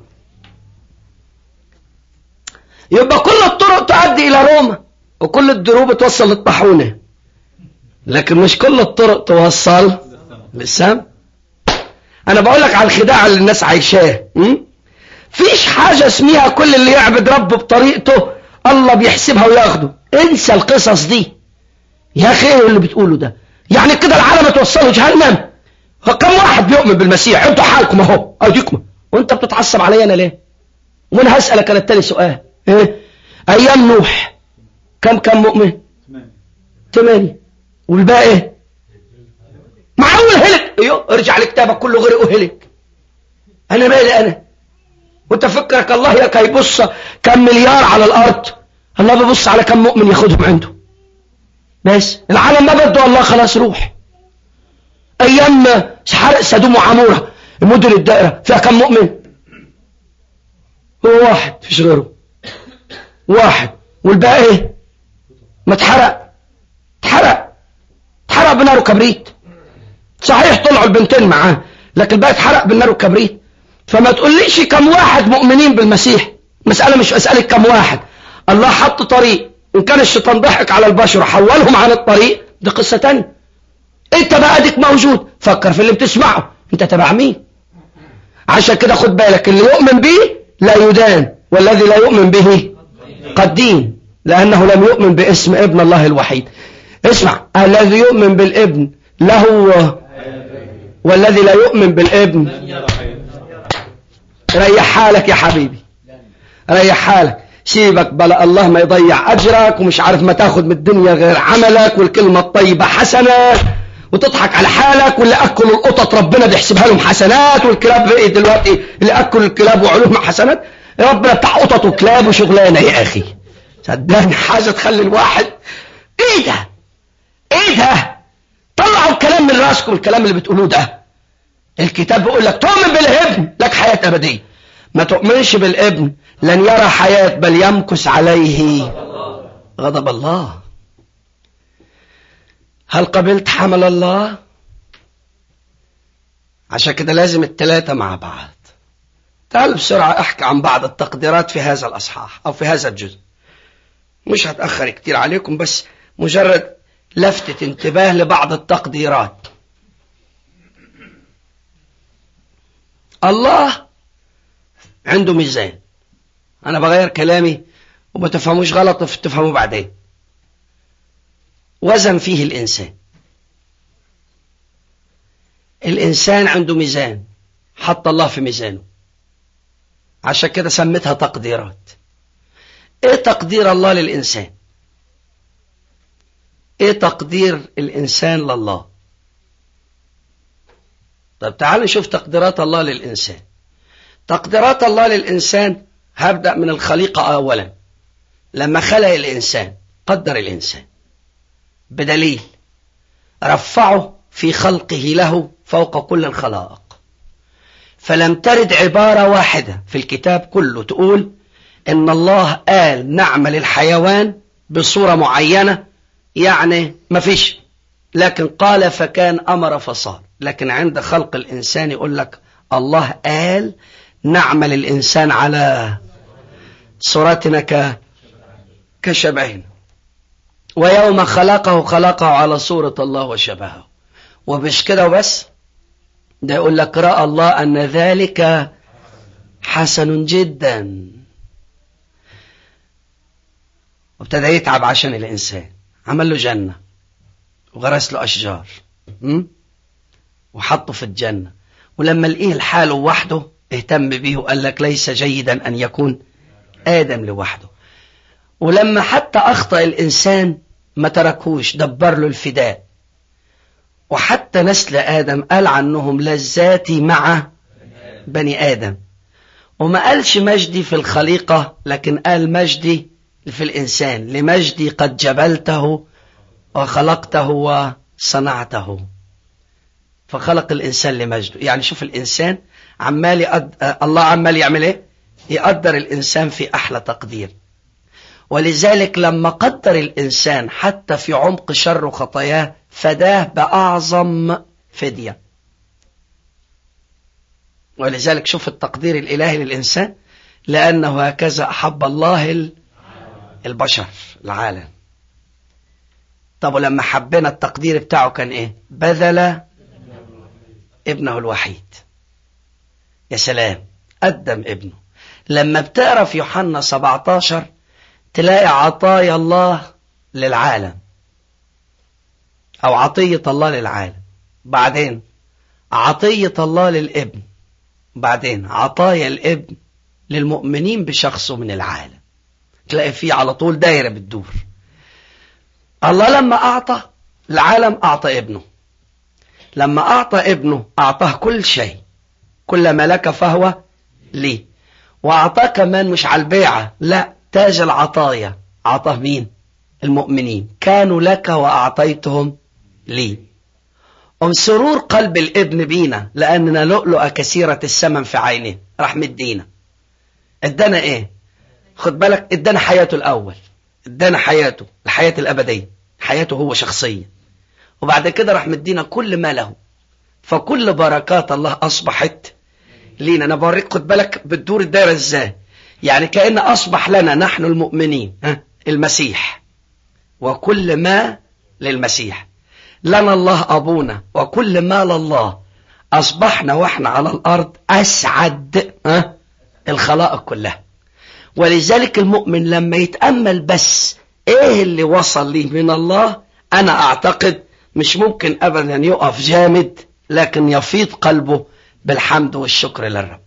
C: يبقى كل الطرق تؤدي إلى روما وكل الدروب توصل للطاحونة لكن مش كل الطرق توصل للسام أنا بقول لك على الخداع اللي الناس عايشاه فيش حاجة اسمها كل اللي يعبد ربه بطريقته الله بيحسبها وياخده انسى القصص دي يا اخي ايه اللي بتقوله ده يعني كده العالم توصله جهنم كم واحد بيؤمن بالمسيح انتوا حالكم اهو اديكم وانت بتتعصب عليا انا ليه وانا هسألك انا التاني سؤال ايه ايام نوح كم كم مؤمن ثمانية والباقي ايه معقول هلك ايوه ارجع لكتابك كله غرق وهلك انا مالي انا وانت فكرك الله يا يبص كم مليار على الارض الله بيبص على كم مؤمن ياخدهم عنده بس العالم ما بده الله خلاص روح ايام حرق سدوم وعموره المدن الدائره فيها كم مؤمن هو واحد فيش غيره واحد والباقي ايه ما اتحرق اتحرق اتحرق بنار وكبريت صحيح طلعوا البنتين معاه لكن الباقي اتحرق بالنار والكبريت فما تقوليش كم واحد مؤمنين بالمسيح مسألة مش مسألة كم واحد الله حط طريق إن كان الشيطان ضحك على البشر وحولهم عن الطريق دي قصة تانية انت بقى ديك موجود فكر في اللي بتسمعه انت تبع مين عشان كده خد بالك اللي يؤمن به لا يدان والذي لا يؤمن به قد دين لأنه لم يؤمن باسم ابن الله الوحيد اسمع الذي يؤمن بالابن له والذي لا يؤمن بالابن ريح حالك يا حبيبي ريح حالك سيبك بلا الله ما يضيع أجرك ومش عارف ما تاخد من الدنيا غير عملك والكلمة الطيبة حسنة وتضحك على حالك واللي أكلوا القطط ربنا بيحسبها لهم حسنات والكلاب ايه دلوقتي اللي أكلوا الكلاب وعلوهم حسنات ربنا بتاع قطط وكلاب وشغلانة يا أخي صدقني حاجة تخلي الواحد ايه ده ايه ده طلعوا الكلام من راسكم الكلام اللي بتقولوه ده الكتاب بيقول لك تؤمن بالابن لك حياة أبدية ما تؤمنش بالابن لن يرى حياة بل يمكس عليه غضب الله هل قبلت حمل الله عشان كده لازم التلاتة مع بعض تعال بسرعة احكي عن بعض التقديرات في هذا الأصحاح أو في هذا الجزء مش هتأخر كتير عليكم بس مجرد لفتة انتباه لبعض التقديرات الله عنده ميزان أنا بغير كلامي وما تفهموش غلط تفهموا بعدين وزن فيه الإنسان الإنسان عنده ميزان حط الله في ميزانه عشان كده سميتها تقديرات ايه تقدير الله للإنسان ايه تقدير الإنسان لله طب تعال نشوف تقديرات الله للإنسان تقديرات الله للإنسان هبدأ من الخليقة أولا لما خلق الإنسان قدر الإنسان بدليل رفعه في خلقه له فوق كل الخلائق فلم ترد عبارة واحدة في الكتاب كله تقول إن الله قال نعمل الحيوان بصورة معينة يعني ما فيش لكن قال فكان أمر فصار لكن عند خلق الإنسان يقول لك الله قال نعمل الإنسان على صورتنا ك... كشبهنا ويوم خلقه خلقه على صورة الله وشبهه ومش كده وبس ده يقول لك رأى الله أن ذلك حسن جدا وابتدى يتعب عشان الإنسان عمل له جنة وغرس له أشجار وحطه في الجنة ولما لقيه لحاله وحده اهتم به وقال لك ليس جيدا أن يكون آدم لوحده ولما حتى أخطأ الإنسان ما تركوش دبر له الفداء وحتى نسل آدم قال عنهم لذاتي مع بني آدم وما قالش مجدي في الخليقة لكن قال مجدي في الإنسان لمجدي قد جبلته وخلقته وصنعته فخلق الإنسان لمجده يعني شوف الإنسان عمال يقد... الله عمال يعمل إيه يقدر الإنسان في أحلى تقدير ولذلك لما قدر الإنسان حتى في عمق شر وخطاياه فداه بأعظم فدية ولذلك شوف التقدير الإلهي للإنسان لأنه هكذا أحب الله البشر العالم طب ولما حبنا التقدير بتاعه كان إيه بذل ابنه الوحيد يا سلام قدم ابنه لما بتقرا في يوحنا 17 تلاقي عطايا الله للعالم او عطيه الله للعالم بعدين عطيه الله للابن بعدين عطايا الابن للمؤمنين بشخصه من العالم تلاقي فيه على طول دايره بتدور الله لما اعطى العالم اعطى ابنه لما اعطى ابنه اعطاه كل شيء كل ما لك فهو لي وأعطاه كمان مش على البيعة لا تاج العطايا أعطاه مين المؤمنين كانوا لك وأعطيتهم لي أم سرور قلب الابن بينا لأننا لؤلؤة كثيرة الثمن في عينه راح مدينا ادانا ايه خد بالك ادانا حياته الأول ادانا حياته الحياة الأبدية حياته هو شخصيا وبعد كده راح مدينا كل ما له فكل بركات الله أصبحت لينا أنا بوريك خد بالك بتدور الدائرة إزاي يعني كأن أصبح لنا نحن المؤمنين ها المسيح وكل ما للمسيح لنا الله أبونا وكل ما لله أصبحنا وإحنا على الأرض أسعد ها الخلائق كلها ولذلك المؤمن لما يتأمل بس إيه اللي وصل لي من الله أنا أعتقد مش ممكن أبدا يقف جامد لكن يفيض قلبه بالحمد والشكر للرب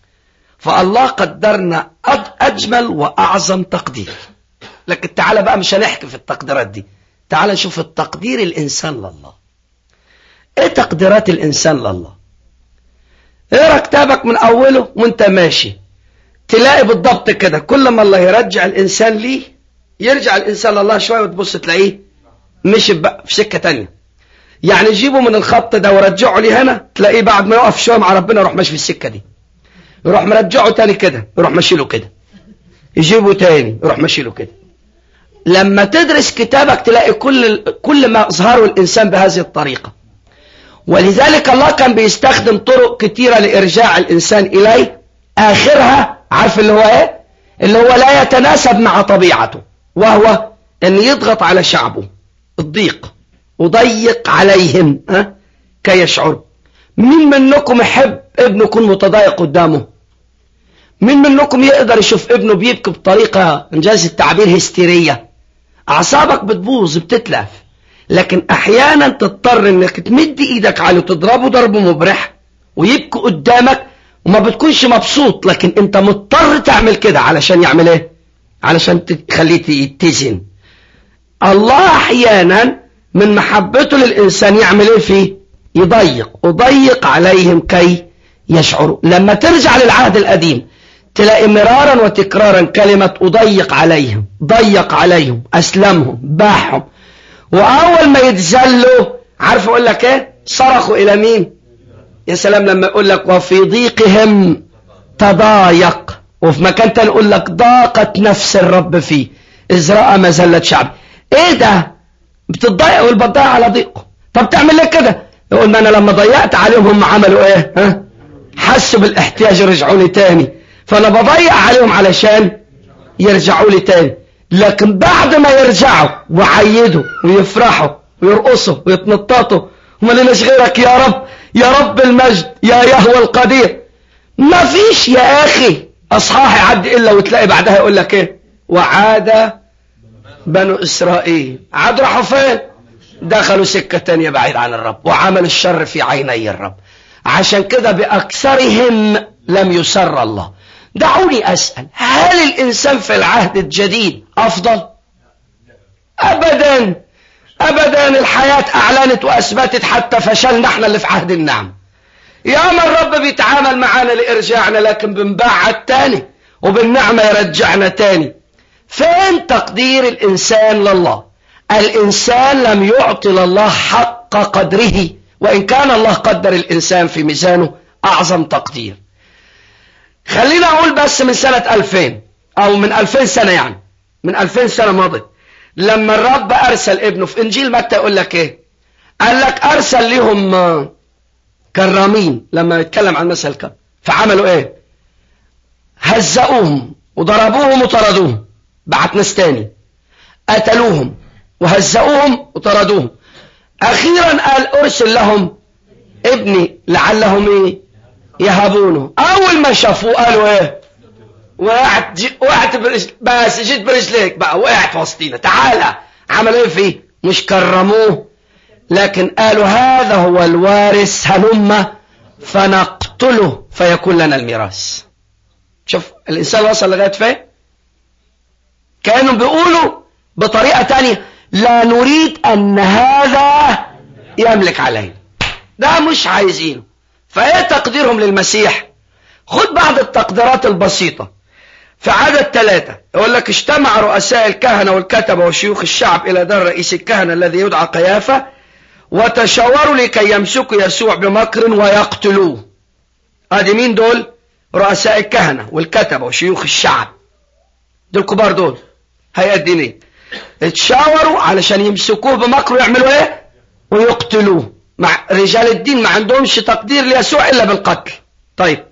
C: فالله قدرنا أجمل وأعظم تقدير لكن تعالى بقى مش هنحكي في التقديرات دي تعالى نشوف التقدير الإنسان لله إيه تقديرات الإنسان لله اقرا كتابك من أوله وانت ماشي تلاقي بالضبط كده كل ما الله يرجع الإنسان ليه يرجع الإنسان لله شوية وتبص تلاقيه مشي بقى في سكة تانية يعني جيبه من الخط ده ورجعه لي هنا تلاقيه بعد ما يقف شويه مع ربنا يروح ماشي في السكه دي يروح مرجعه تاني كده يروح ماشي له كده يجيبه تاني يروح ماشي له كده لما تدرس كتابك تلاقي كل كل ما اظهره الانسان بهذه الطريقه ولذلك الله كان بيستخدم طرق كتيره لارجاع الانسان اليه اخرها عارف اللي هو ايه اللي هو لا يتناسب مع طبيعته وهو ان يضغط على شعبه الضيق وضيق عليهم ها كي يشعروا مين منكم يحب ابنه يكون متضايق قدامه مين منكم يقدر يشوف ابنه بيبكي بطريقة انجاز التعبير هستيرية اعصابك بتبوظ بتتلف لكن احيانا تضطر انك تمد ايدك عليه وتضربه ضرب مبرح ويبكي قدامك وما بتكونش مبسوط لكن انت مضطر تعمل كده علشان يعمل ايه علشان تخليه يتزن الله احيانا من محبته للإنسان يعمل ايه فيه يضيق وضيق عليهم كي يشعروا لما ترجع للعهد القديم تلاقي مرارا وتكرارا كلمة أضيق عليهم ضيق عليهم أسلمهم باحهم وأول ما يتزلوا عارف أقول لك إيه صرخوا إلى مين يا سلام لما يقول لك وفي ضيقهم تضايق وفي مكان تاني يقول لك ضاقت نفس الرب فيه إذ رأى مزلة شعب إيه ده بتضايق والبضايق على ضيقه طب تعمل ليه كده يقول ما انا لما ضيقت عليهم هم عملوا ايه ها حسوا بالاحتياج رجعوا لي تاني فانا بضيق عليهم علشان يرجعوا لي تاني لكن بعد ما يرجعوا وعيدوا ويفرحوا ويرقصوا ويتنططوا وما لناش غيرك يا رب يا رب المجد يا يهوى القدير ما فيش يا اخي اصحاح يعدي الا وتلاقي بعدها يقول لك ايه وعاد بنو إسرائيل عاد راحوا فين دخلوا سكة تانية بعيد عن الرب وعملوا الشر في عيني الرب عشان كده بأكثرهم لم يسر الله دعوني أسأل هل الإنسان في العهد الجديد أفضل أبدا أبدا الحياة أعلنت وأثبتت حتى فشلنا احنا اللي في عهد النعم يا ما الرب بيتعامل معانا لإرجاعنا لكن بنبعد تاني وبالنعمة يرجعنا تاني فين تقدير الإنسان لله الإنسان لم يعطي لله حق قدره وإن كان الله قدر الإنسان في ميزانه أعظم تقدير خلينا اقول بس من سنة 2000 او من 2000 سنة يعني من 2000 سنة مضت لما الرب ارسل ابنه في انجيل متى يقول لك ايه قال لك ارسل لهم آه، كرامين لما يتكلم عن مثل الكرم فعملوا ايه هزقوهم وضربوهم وطردوهم بعت ناس تاني قتلوهم وهزقوهم وطردوهم اخيرا قال ارسل لهم ابني لعلهم ايه يهبونه اول ما شافوه قالوا ايه وقعت جي وقعت برجل بس جيت برجليك بقى وقعت وسطينا تعالى عملوا ايه فيه مش كرموه لكن قالوا هذا هو الوارث هلم فنقتله فيكون لنا الميراث شوف الانسان وصل لغايه فين كانوا بيقولوا بطريقه تانية لا نريد ان هذا يملك علينا ده مش عايزينه فايه تقديرهم للمسيح خد بعض التقديرات البسيطة في عدد ثلاثة يقول لك اجتمع رؤساء الكهنة والكتبة وشيوخ الشعب إلى دار رئيس الكهنة الذي يدعى قيافة وتشاوروا لكي يمسكوا يسوع بمكر ويقتلوه ادي مين دول رؤساء الكهنة والكتبة وشيوخ الشعب دول كبار دول هيئة دينية اتشاوروا علشان يمسكوه بمكر ويعملوا ايه ويقتلوه مع رجال الدين ما عندهمش تقدير ليسوع الا بالقتل طيب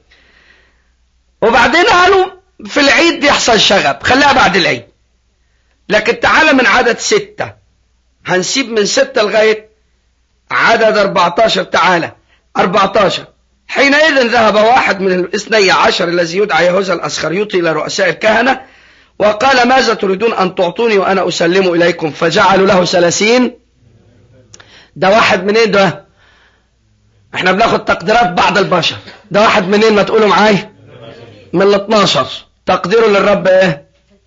C: وبعدين قالوا في العيد بيحصل شغب خليها بعد العيد لكن تعالى من عدد ستة هنسيب من ستة لغاية عدد 14 تعالى 14 حينئذ ذهب واحد من الاثني عشر الذي يدعى يهوذا الأسخريوطي إلى رؤساء الكهنة وقال ماذا تريدون أن تعطوني وأنا أسلم إليكم فجعلوا له ثلاثين ده واحد منين ده احنا بناخد تقديرات بعض البشر ده واحد منين ما تقولوا معايا من ال 12 تقديره للرب ايه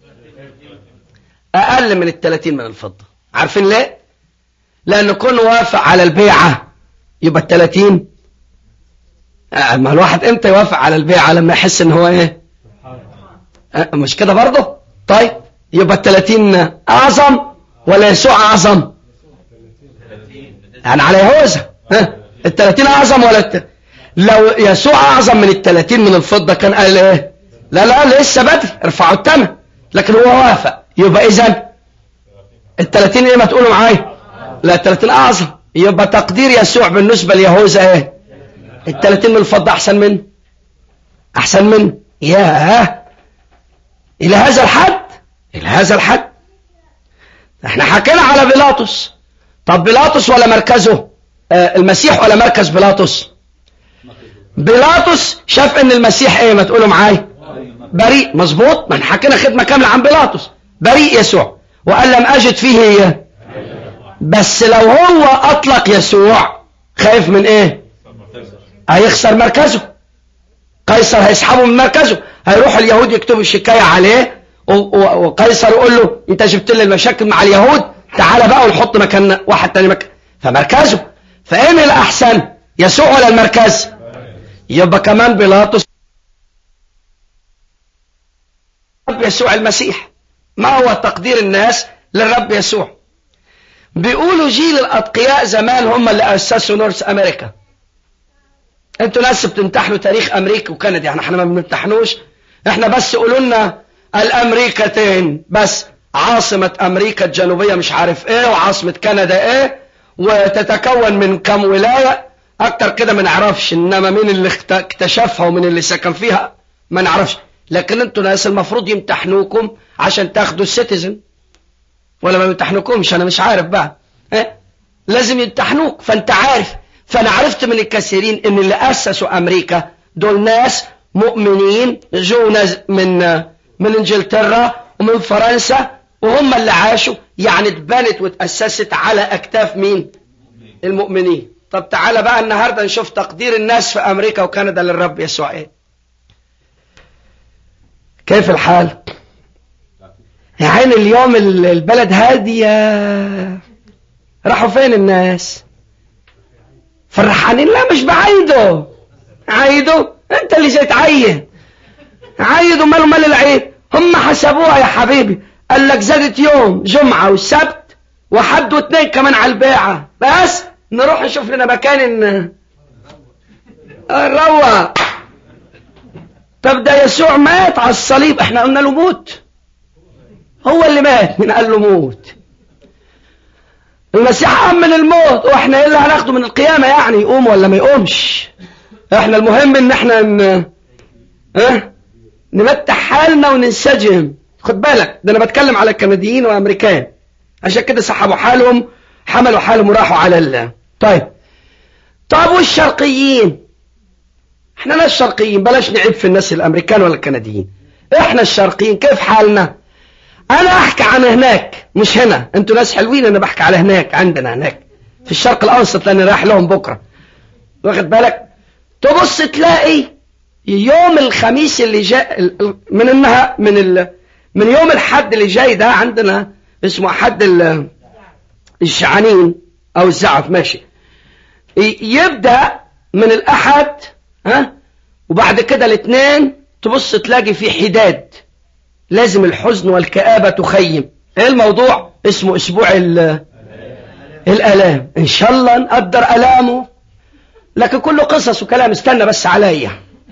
C: اقل من ال 30 من الفضة عارفين ليه لان كون وافق على البيعة يبقى ال 30 آه، ما الواحد امتى يوافق على البيعة لما يحس ان هو ايه آه، مش كده برضه طيب يبقى ال 30 اعظم ولا يسوع اعظم يعني على يهوذا ها ال 30 اعظم ولا الت... لو يسوع اعظم من ال 30 من الفضه كان قال ايه لا لا لسه بدري ارفعوا الثمن لكن هو وافق يبقى اذا ال 30 ايه ما تقولوا معايا لا ال 30 اعظم يبقى تقدير يسوع بالنسبه ليهوذا ايه ال 30 من الفضه احسن من احسن من ياه الى هذا الحد الى هذا الحد احنا حكينا على بيلاطس طب بيلاطس ولا مركزه آه المسيح ولا مركز بيلاطس بيلاطس شاف ان المسيح ايه ما تقولوا معايا بريء مظبوط ما احنا حكينا خدمه كامله عن بيلاطس بريء يسوع وقال لم اجد فيه ايه بس لو هو اطلق يسوع خايف من ايه هيخسر مركزه قيصر هيسحبه من مركزه هيروح اليهود يكتبوا الشكايه عليه وقيصر يقول له انت جبت لي المشاكل مع اليهود تعالى بقى ونحط مكان واحد تاني مكان فمركزه فاين الاحسن يسوع ولا المركز يبقى كمان بيلاطس رب يسوع المسيح ما هو تقدير الناس للرب يسوع بيقولوا جيل الاتقياء زمان هم اللي اسسوا نورث امريكا انتوا ناس بتمتحنوا تاريخ امريكا وكندا يعني احنا ما بنمتحنوش احنا بس قولوا لنا الامريكتين بس عاصمة امريكا الجنوبية مش عارف ايه وعاصمة كندا ايه وتتكون من كم ولاية اكتر كده ما نعرفش انما مين اللي اكتشفها ومين اللي سكن فيها ما نعرفش لكن انتوا ناس المفروض يمتحنوكم عشان تاخدوا السيتيزن ولا ما يمتحنوكمش انا مش عارف بقى ايه لازم يمتحنوك فانت عارف فانا عرفت من الكثيرين ان اللي اسسوا امريكا دول ناس مؤمنين جو من من انجلترا ومن فرنسا وهم اللي عاشوا يعني اتبنت واتأسست على أكتاف مين المؤمنين طب تعالى بقى النهاردة نشوف تقدير الناس في أمريكا وكندا للرب يسوع إيه كيف الحال يا عين اليوم البلد هادية راحوا فين الناس فرحانين لا مش بعيدوا عيدوا انت اللي جاي تعين عيدوا ماله مال العيد هم حسبوها يا حبيبي قال لك زادت يوم جمعة والسبت وحد واثنين كمان على البيعة بس نروح نشوف لنا مكان نروق طب ده يسوع مات على الصليب احنا قلنا له موت هو اللي مات من قال له موت المسيح قام من الموت واحنا ايه اللي هناخده من القيامة يعني يقوم ولا ما يقومش احنا المهم ان احنا ن... اه؟ نمتع حالنا وننسجم خد بالك ده انا بتكلم على الكنديين وامريكان عشان كده سحبوا حالهم حملوا حالهم وراحوا على ال... طيب طب والشرقيين احنا ناس شرقيين بلاش نعيب في الناس الامريكان ولا الكنديين احنا الشرقيين كيف حالنا انا احكي عن هناك مش هنا انتوا ناس حلوين انا بحكي على هناك عندنا هناك في الشرق الاوسط لاني رايح لهم بكره واخد بالك تبص تلاقي يوم الخميس اللي جاي من انها من ال من يوم الحد اللي جاي ده عندنا اسمه حد الشعانين او الزعف ماشي يبدا من الاحد ها وبعد كده الاثنين تبص تلاقي في حداد لازم الحزن والكآبة تخيم ايه الموضوع اسمه اسبوع الالام ان شاء الله نقدر الامه لكن كله قصص وكلام استنى بس عليا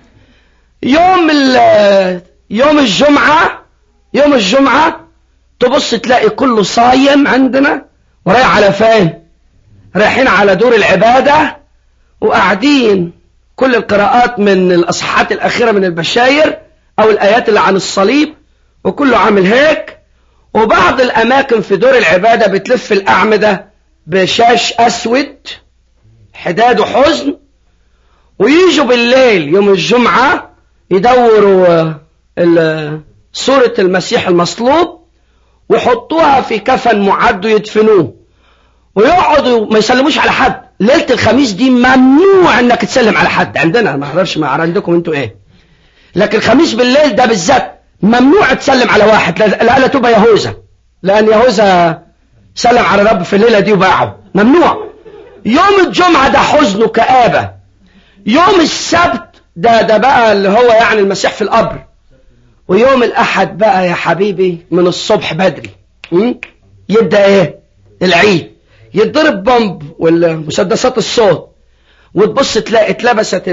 C: يوم يوم الجمعة يوم الجمعة تبص تلاقي كله صايم عندنا ورايح على فين رايحين على دور العبادة وقاعدين كل القراءات من الأصحات الأخيرة من البشاير أو الآيات اللي عن الصليب وكله عامل هيك وبعض الأماكن في دور العبادة بتلف الأعمدة بشاش أسود حداد وحزن ويجوا بالليل يوم الجمعة يدوروا صورة المسيح المصلوب ويحطوها في كفن معد ويدفنوه ويقعدوا ما يسلموش على حد ليلة الخميس دي ممنوع انك تسلم على حد عندنا ما اعرفش ما عندكم انتوا ايه لكن الخميس بالليل ده بالذات ممنوع تسلم على واحد لا لا تبقى يهوذا لان يهوذا سلم على رب في الليلة دي وباعه ممنوع يوم الجمعة ده حزن وكآبة يوم السبت ده ده بقى اللي هو يعني المسيح في القبر ويوم الأحد بقى يا حبيبي من الصبح بدري يبدأ ايه العيد يتضرب بومب والمسدسات الصوت وتبص تلاقي اتلبست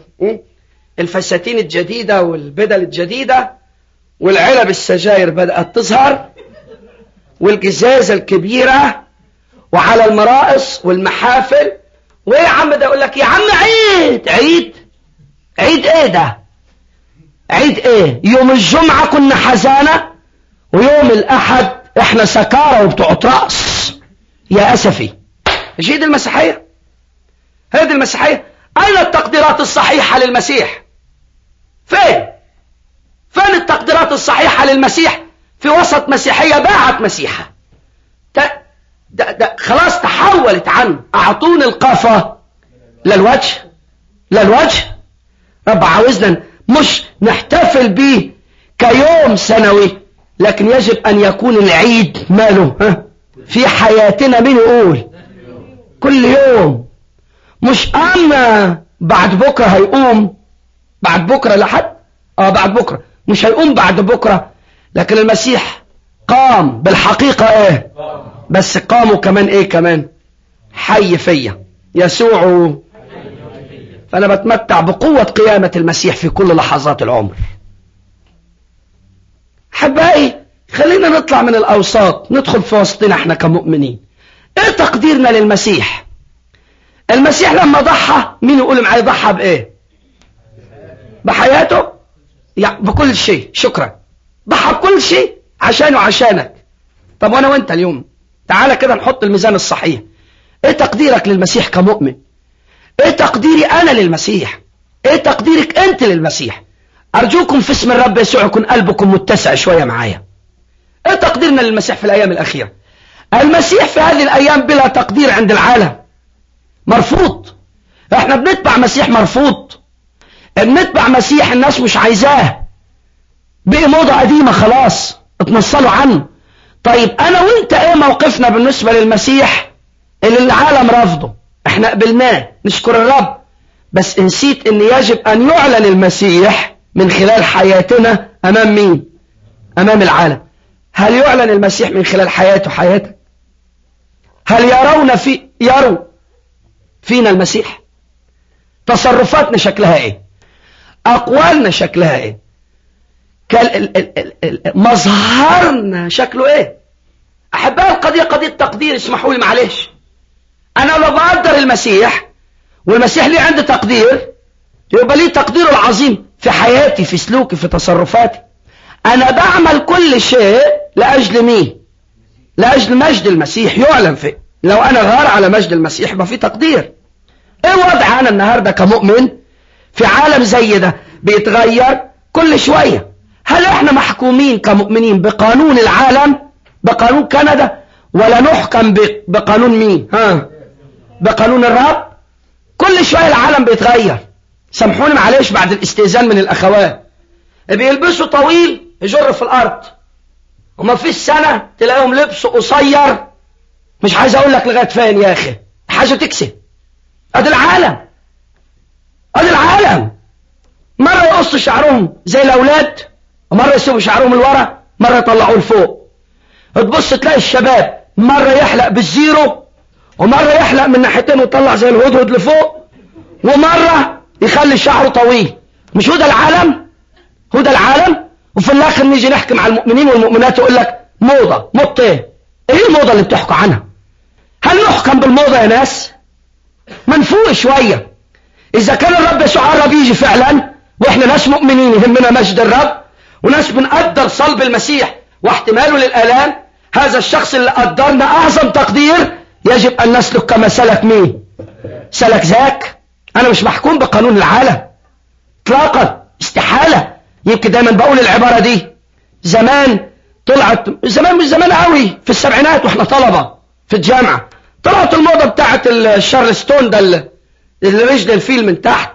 C: الفساتين الجديدة والبدل الجديدة والعلب السجاير بدأت تظهر والجزازة الكبيرة وعلى المرائص والمحافل وايه يا عم ده يقول لك يا عم عيد عيد عيد ايه ده عيد ايه يوم الجمعة كنا حزانة ويوم الاحد احنا سكارى وبتوع رأس يا اسفي مش هي دي المسيحية هي دي المسيحية اين التقديرات الصحيحة للمسيح فين فين التقديرات الصحيحة للمسيح في وسط مسيحية باعت مسيحة ده ده خلاص تحولت عن اعطوني القافة للوجه للوجه رب عاوزنا مش نحتفل به كيوم سنوي لكن يجب ان يكون العيد ماله ها في حياتنا مين يقول كل يوم مش اما بعد بكرة هيقوم بعد بكرة لحد اه بعد بكرة مش هيقوم بعد بكرة لكن المسيح قام بالحقيقة ايه بس قاموا كمان ايه كمان حي فيا يسوع فانا بتمتع بقوة قيامة المسيح في كل لحظات العمر حبائي خلينا نطلع من الاوساط ندخل في وسطنا احنا كمؤمنين ايه تقديرنا للمسيح المسيح لما ضحى مين يقول معايا ضحى بايه بحياته يعني بكل شيء شكرا ضحى بكل شيء عشانه عشانك طب وانا وانت اليوم تعالى كده نحط الميزان الصحيح ايه تقديرك للمسيح كمؤمن ايه تقديري انا للمسيح ايه تقديرك انت للمسيح ارجوكم في اسم الرب يسوع يكون قلبكم متسع شوية معايا ايه تقديرنا للمسيح في الايام الاخيرة المسيح في هذه الايام بلا تقدير عند العالم مرفوض احنا بنتبع مسيح مرفوض بنتبع مسيح الناس مش عايزاه بقي موضة قديمة خلاص اتنصلوا عنه طيب انا وانت ايه موقفنا بالنسبة للمسيح اللي العالم رفضه احنا قبلناه نشكر الرب بس نسيت ان يجب ان يعلن المسيح من خلال حياتنا امام مين امام العالم هل يعلن المسيح من خلال حياته حياتك هل يرون في يروا فينا المسيح تصرفاتنا شكلها ايه اقوالنا شكلها ايه مظهرنا شكله ايه احبائي القضية قضية تقدير اسمحوا لي معلش انا لو بقدر المسيح والمسيح ليه عنده تقدير يبقى ليه تقديره العظيم في حياتي في سلوكي في تصرفاتي انا بعمل كل شيء لاجل مين لاجل مجد المسيح يعلن فيه لو انا غار على مجد المسيح يبقى في تقدير ايه وضع انا النهارده كمؤمن في عالم زي ده بيتغير كل شويه هل احنا محكومين كمؤمنين بقانون العالم بقانون كندا ولا نحكم بقانون مين ها بقانون الرب كل شويه العالم بيتغير سامحوني معلش بعد الاستئذان من الاخوات بيلبسوا طويل يجر في الارض وما فيش سنه تلاقيهم لبسوا قصير مش عايز اقول لك لغايه فين يا اخي حاجه تكسب ادي العالم ادي العالم مره يقصوا شعرهم زي الاولاد ومره يسيبوا شعرهم لورا مره يطلعوه لفوق تبص تلاقي الشباب مره يحلق بالزيرو ومره يحلق من ناحيتين ويطلع زي الهدهد لفوق ومره يخلي شعره طويل مش هو ده العالم هو ده العالم وفي الاخر نيجي نحكي مع المؤمنين والمؤمنات يقول لك موضه موضه ايه ايه الموضه اللي بتحكوا عنها هل نحكم بالموضه يا ناس منفوق شويه اذا كان الرب يسوع قرب يجي فعلا واحنا ناس مؤمنين يهمنا مجد الرب وناس بنقدر صلب المسيح واحتماله للالام هذا الشخص اللي قدرنا اعظم تقدير يجب ان نسلك كما سلك مين سلك ذاك انا مش محكوم بقانون العالم اطلاقا استحالة يمكن دايما بقول العبارة دي زمان طلعت زمان مش زمان قوي في السبعينات واحنا طلبة في الجامعة طلعت الموضة بتاعت الشارلستون ده اللي رجل الفيل من تحت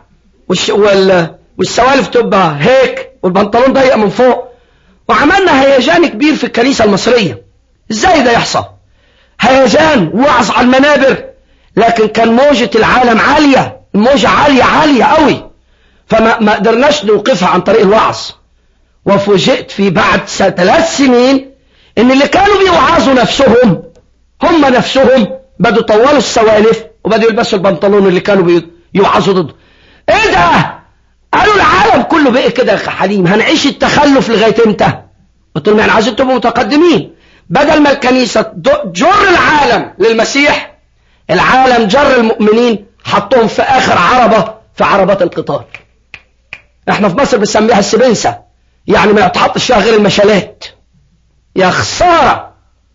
C: والسوالف تبقى هيك والبنطلون ضيق من فوق وعملنا هيجان كبير في الكنيسة المصرية ازاي ده يحصل هيجان وعظ على المنابر لكن كان موجة العالم عالية الموجة عالية عالية قوي فما ما قدرناش نوقفها عن طريق الوعظ وفوجئت في بعد ثلاث سنين ان اللي كانوا بيوعظوا نفسهم هم نفسهم بدوا طولوا السوالف وبدوا يلبسوا البنطلون اللي كانوا بيوعظوا ضده ايه ده قالوا العالم كله بقى كده يا حليم هنعيش التخلف لغايه امتى قلت لهم يعني عايزين تبقوا متقدمين بدل ما الكنيسه جر العالم للمسيح العالم جر المؤمنين حطهم في اخر عربه في عربات القطار احنا في مصر بنسميها السبنسة يعني ما يتحطش فيها غير المشالات يا خسارة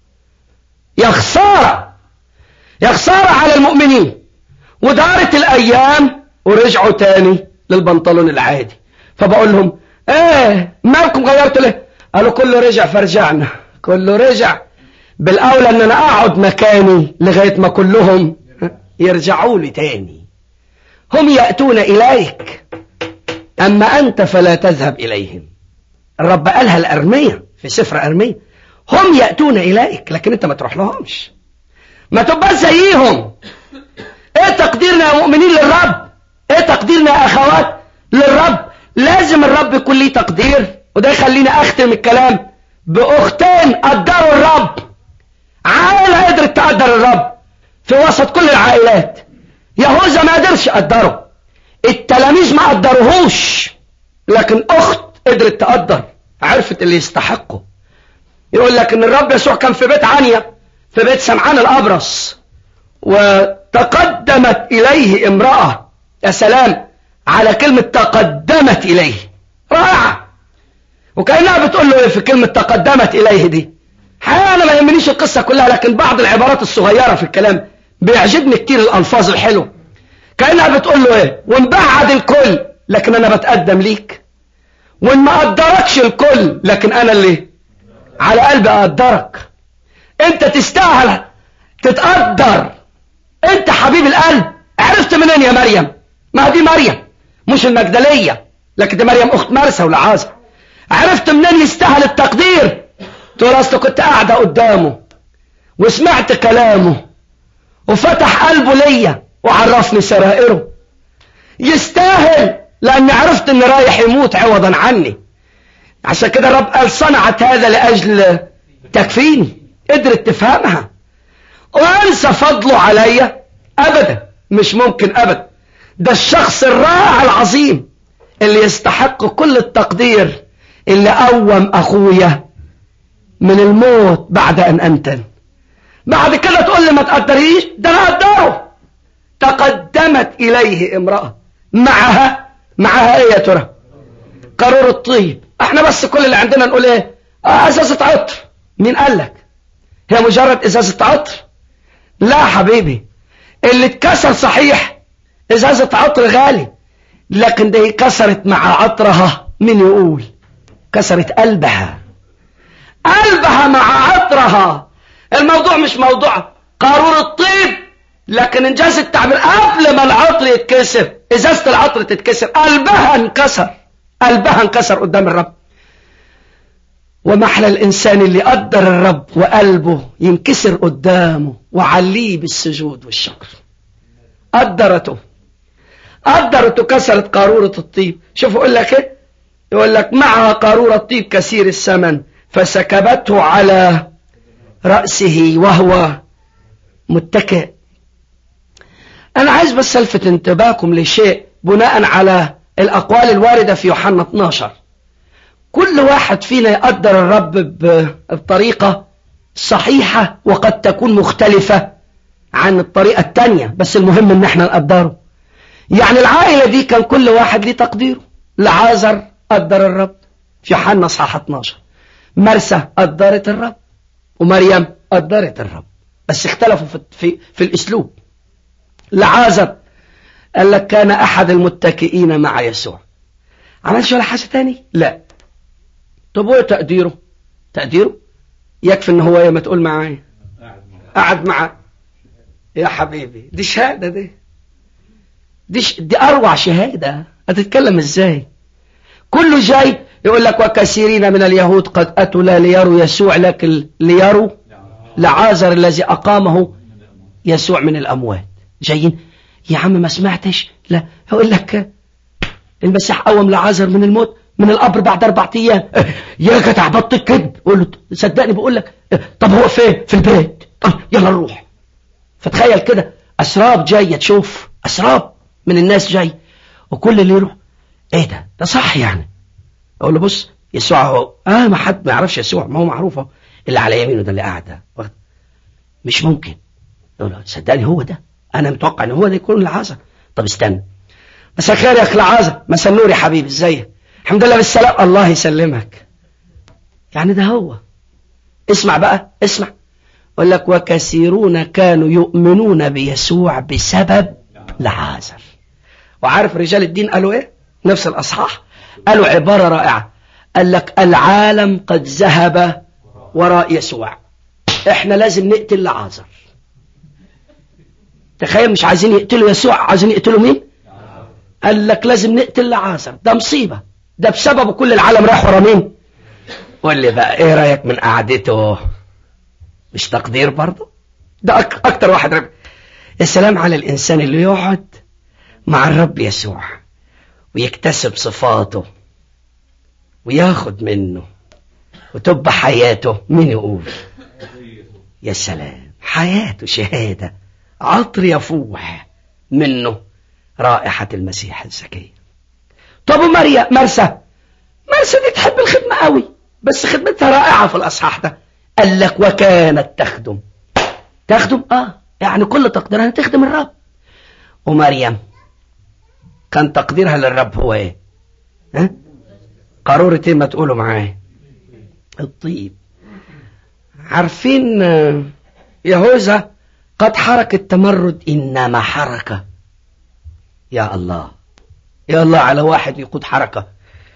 C: يا خسارة يا خسارة على المؤمنين ودارت الايام ورجعوا تاني للبنطلون العادي فبقول لهم ايه مالكم غيرتوا ليه قالوا كله رجع فرجعنا كله رجع بالاولى ان انا اقعد مكاني لغاية ما كلهم يرجعوا لي تاني هم يأتون اليك أما أنت فلا تذهب إليهم الرب قالها الأرمية في سفر أرمية هم يأتون إليك لكن أنت ما تروح لهمش ما تبقى زيهم إيه تقديرنا يا مؤمنين للرب إيه تقديرنا يا أخوات للرب لازم الرب يكون ليه تقدير وده يخليني أختم الكلام بأختين قدروا الرب عائلة قدرت تقدر الرب في وسط كل العائلات يهوذا ما قدرش يقدره التلاميذ ما قدروهوش لكن اخت قدرت تقدر عرفت اللي يستحقه يقول لك ان الرب يسوع كان في بيت عنيا في بيت سمعان الابرص وتقدمت اليه امرأة يا سلام على كلمة تقدمت اليه رائعة وكأنها بتقول له ايه في كلمة تقدمت اليه دي انا ما يهمنيش القصة كلها لكن بعض العبارات الصغيرة في الكلام بيعجبني كتير الالفاظ الحلوه كأنها بتقول له ايه ونبعد الكل لكن انا بتقدم ليك وان ما قدركش الكل لكن انا اللي على قلبي اقدرك انت تستاهل تتقدر انت حبيب القلب عرفت منين يا مريم ما دي مريم مش المجدلية لكن دي مريم اخت مرسى والعازة عرفت منين يستاهل التقدير تقول اصل كنت قاعدة قدامه وسمعت كلامه وفتح قلبه ليا وعرفني سرائره يستاهل لأني عرفت أني رايح يموت عوضا عني عشان كده الرب قال صنعت هذا لأجل تكفيني قدرت تفهمها وأنسى فضله عليا أبدا مش ممكن أبدا ده الشخص الرائع العظيم اللي يستحق كل التقدير اللي قوم أخويا من الموت بعد أن أنتن بعد كده تقول لي ما تقدريش ده أنا أقدره تقدمت إليه امرأة معها معها ايه يا ترى قارور الطيب احنا بس كل اللي عندنا نقول ايه آه ازازة عطر مين قال لك هي مجرد ازازة عطر لا حبيبي اللي اتكسر صحيح ازازة عطر غالي لكن ده كسرت مع عطرها مين يقول كسرت قلبها قلبها مع عطرها الموضوع مش موضوع قارور الطيب لكن انجاز التعبير قبل ما العطر يتكسر ازازة العطر تتكسر قلبها انكسر قلبها انكسر قدام الرب ومحلى الانسان اللي قدر الرب وقلبه ينكسر قدامه وعليه بالسجود والشكر قدرته قدرته كسرت قارورة الطيب شوف يقول لك ايه يقول لك معها قارورة طيب كثير الثمن فسكبته على رأسه وهو متكئ أنا عايز بس ألفت انتباهكم لشيء بناء على الأقوال الواردة في يوحنا 12 كل واحد فينا يقدر الرب بطريقة صحيحة وقد تكون مختلفة عن الطريقة التانية بس المهم ان احنا نقدره يعني العائلة دي كان كل واحد ليه تقديره لعازر قدر الرب في يوحنا اصحاح 12 مرسى قدرت الرب ومريم قدرت الرب بس اختلفوا في, في, في الاسلوب لعازر قال لك كان أحد المتكئين مع يسوع عملش ولا حاجة تاني لا طب وايه تقديره تقديره يكفي ان هو ما تقول معايا قعد معاه يا حبيبي دي شهادة دي دي, ش... دي أروع شهادة هتتكلم ازاي كله جاي يقول لك وكثيرين من اليهود قد أتوا لا ليروا يسوع لكن ليروا لعازر الذي أقامه يسوع من الأموات جايين يا عم ما سمعتش لا يقول لك المسيح قوم لعازر من الموت من القبر بعد اربع ايام يا جدع بطل كذب قول له صدقني بقول لك طب هو فين في البيت طب يلا نروح فتخيل كده اسراب جايه تشوف اسراب من الناس جاي وكل اللي يروح ايه ده ده صح يعني اقول له بص يسوع هو اه ما حد ما يعرفش يسوع ما هو معروف اهو اللي على يمينه ده اللي قاعد ده مش ممكن يقول له صدقني هو ده انا متوقع ان هو ده يكون العازة طب استنى مساء الخير يا اخي العازة مساء النور يا حبيبي ازيك الحمد لله بالسلام الله يسلمك يعني ده هو اسمع بقى اسمع يقول لك وكثيرون كانوا يؤمنون بيسوع بسبب لعازر وعارف رجال الدين قالوا ايه نفس الاصحاح قالوا عبارة رائعة قال لك العالم قد ذهب وراء يسوع احنا لازم نقتل لعازر تخيل مش عايزين يقتلوا يسوع عايزين يقتلوا مين قال لك لازم نقتل لعازر ده مصيبة ده بسببه كل العالم راح ورا مين قول لي بقى ايه رأيك من قعدته مش تقدير برضه ده أك اكتر واحد رب يا سلام على الانسان اللي يقعد مع الرب يسوع ويكتسب صفاته وياخد منه وتبقى حياته مين يقول يا سلام حياته شهاده عطر يفوح منه رائحة المسيح الزكية طب وماريا مرسى مرسى دي تحب الخدمة قوي بس خدمتها رائعة في الأصحاح ده قال لك وكانت تخدم تخدم اه يعني كل تقديرها تخدم الرب ومريم كان تقديرها للرب هو ايه ها قارورة ايه ما تقولوا معايا الطيب عارفين يهوذا قد حرك التمرد إنما حركة يا الله يا الله على واحد يقود حركة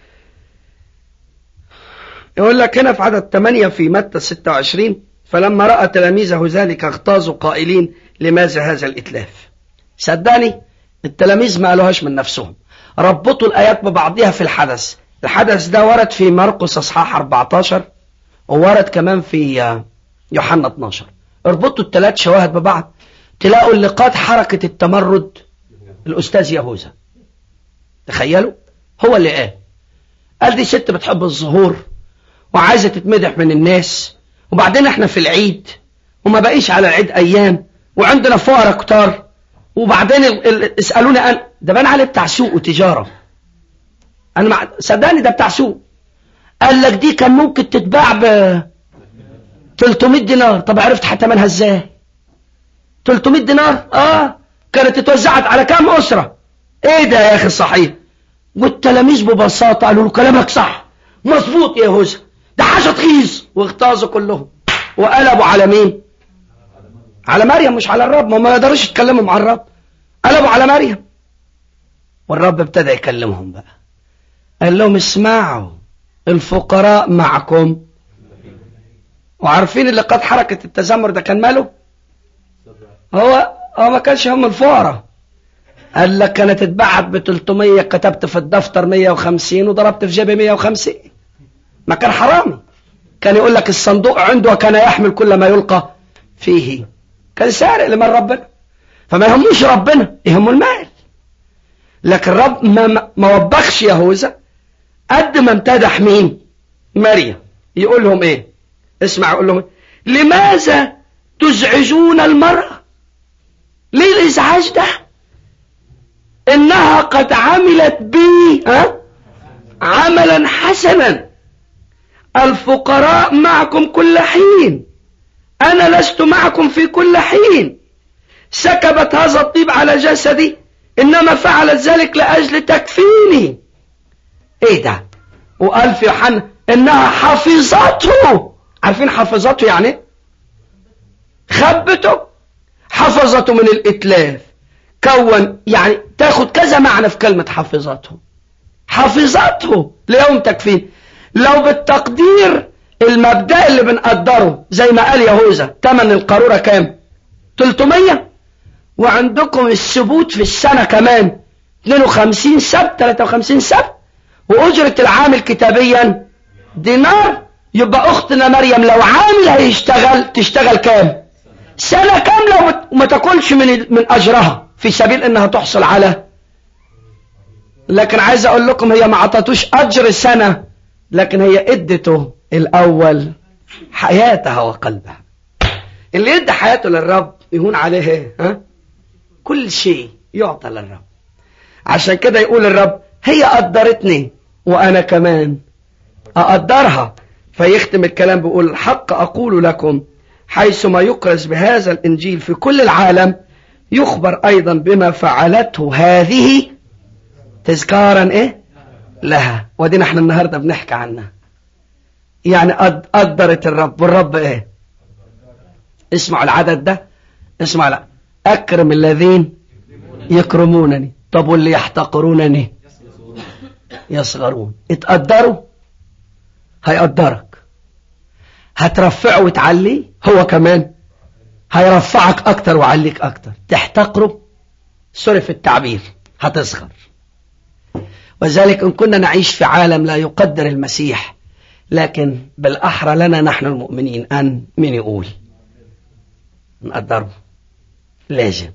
C: يقول لك هنا في عدد 8 في متى 26 فلما رأى تلاميذه ذلك اغتاظوا قائلين لماذا هذا الإتلاف صدقني التلاميذ ما قالوهاش من نفسهم ربطوا الآيات ببعضها في الحدث الحدث ده ورد في مرقس أصحاح 14 وورد كمان في يوحنا 12 اربطوا الثلاث شواهد ببعض تلاقوا اللي قاد حركة التمرد الأستاذ يهوذا تخيلوا هو اللي قال قال دي ست بتحب الظهور وعايزة تتمدح من الناس وبعدين احنا في العيد وما بقيش على العيد أيام وعندنا فقراء كتار وبعدين ال... ال... اسألوني أنا ده بان عليه بتاع سوق وتجارة انا مع... صدقني ده بتاع سوق قال لك دي كان ممكن تتباع ب 300 دينار طب عرفت حتى منها ازاي 300 دينار اه كانت اتوزعت على كام اسره ايه ده يا اخي صحيح والتلاميذ ببساطه قالوا له كلامك صح مظبوط يا هوزة ده حاجه تخيص واغتاظوا كلهم وقلبوا على مين على مريم مش على الرب ما ما يقدروش يتكلموا مع الرب قلبوا على مريم والرب ابتدى يكلمهم بقى قال لهم اسمعوا الفقراء معكم وعارفين اللي قد حركة التذمر ده كان ماله هو هو ما كانش هم الفقراء قال لك كانت اتباعت ب 300 كتبت في الدفتر 150 وضربت في جيبي 150 ما كان حرامي كان يقول لك الصندوق عنده وكان يحمل كل ما يلقى فيه كان سارق لمن ربنا فما يهموش ربنا يهمه المال لكن رب ما, ما وبخش يهوذا قد ما امتدح مين مريم يقول لهم ايه اسمع يقول لهم إيه؟ لماذا تزعجون المرأة ليه الازعاج ده انها قد عملت بي ها عملا حسنا الفقراء معكم كل حين انا لست معكم في كل حين سكبت هذا الطيب على جسدي انما فعلت ذلك لاجل تكفيني ايه ده وقال في يوحنا انها حفظته عارفين حفظته يعني خبته حفظته من الاتلاف كون يعني تاخد كذا معنى في كلمة حفظته حفظته ليوم تكفين لو بالتقدير المبدأ اللي بنقدره زي ما قال يهوذا تمن القارورة كام 300 وعندكم الثبوت في السنة كمان 52 سبت 53 سبت وأجرة العامل كتابيا دينار يبقى أختنا مريم لو عامل هيشتغل تشتغل كام سنة كاملة وما تاكلش من من أجرها في سبيل إنها تحصل على لكن عايز أقول لكم هي ما عطتوش أجر سنة لكن هي ادته الأول حياتها وقلبها اللي يدي حياته للرب يهون عليه ايه ها كل شيء يعطى للرب عشان كده يقول الرب هي قدرتني وانا كمان اقدرها فيختم الكلام بيقول الحق اقول لكم حيثما يكرز بهذا الانجيل في كل العالم يخبر ايضا بما فعلته هذه تذكارا ايه لها ودينا احنا النهارده بنحكي عنها يعني قدرت الرب والرب ايه اسمعوا العدد ده اسمعوا لا اكرم الذين يكرمونني طب واللي يحتقرونني يصغرون اتقدروا هيقدرك هترفعه وتعليه هو كمان هيرفعك اكتر ويعليك اكتر تحتقره سوري في التعبير هتصغر وذلك ان كنا نعيش في عالم لا يقدر المسيح لكن بالاحرى لنا نحن المؤمنين ان من يقول نقدره لازم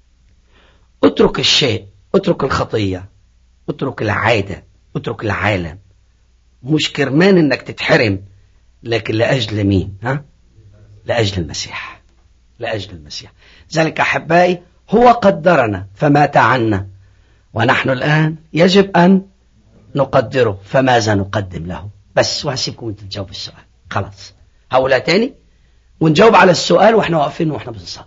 C: اترك الشيء اترك الخطية اترك العادة اترك العالم مش كرمان انك تتحرم لكن لأجل مين ها لأجل المسيح لأجل المسيح ذلك أحبائي هو قدرنا فمات عنا ونحن الآن يجب أن نقدره فماذا نقدم له بس وهسيبكم انتوا تجاوبوا السؤال خلاص هقولها تاني ونجاوب على السؤال واحنا واقفين واحنا بنصلي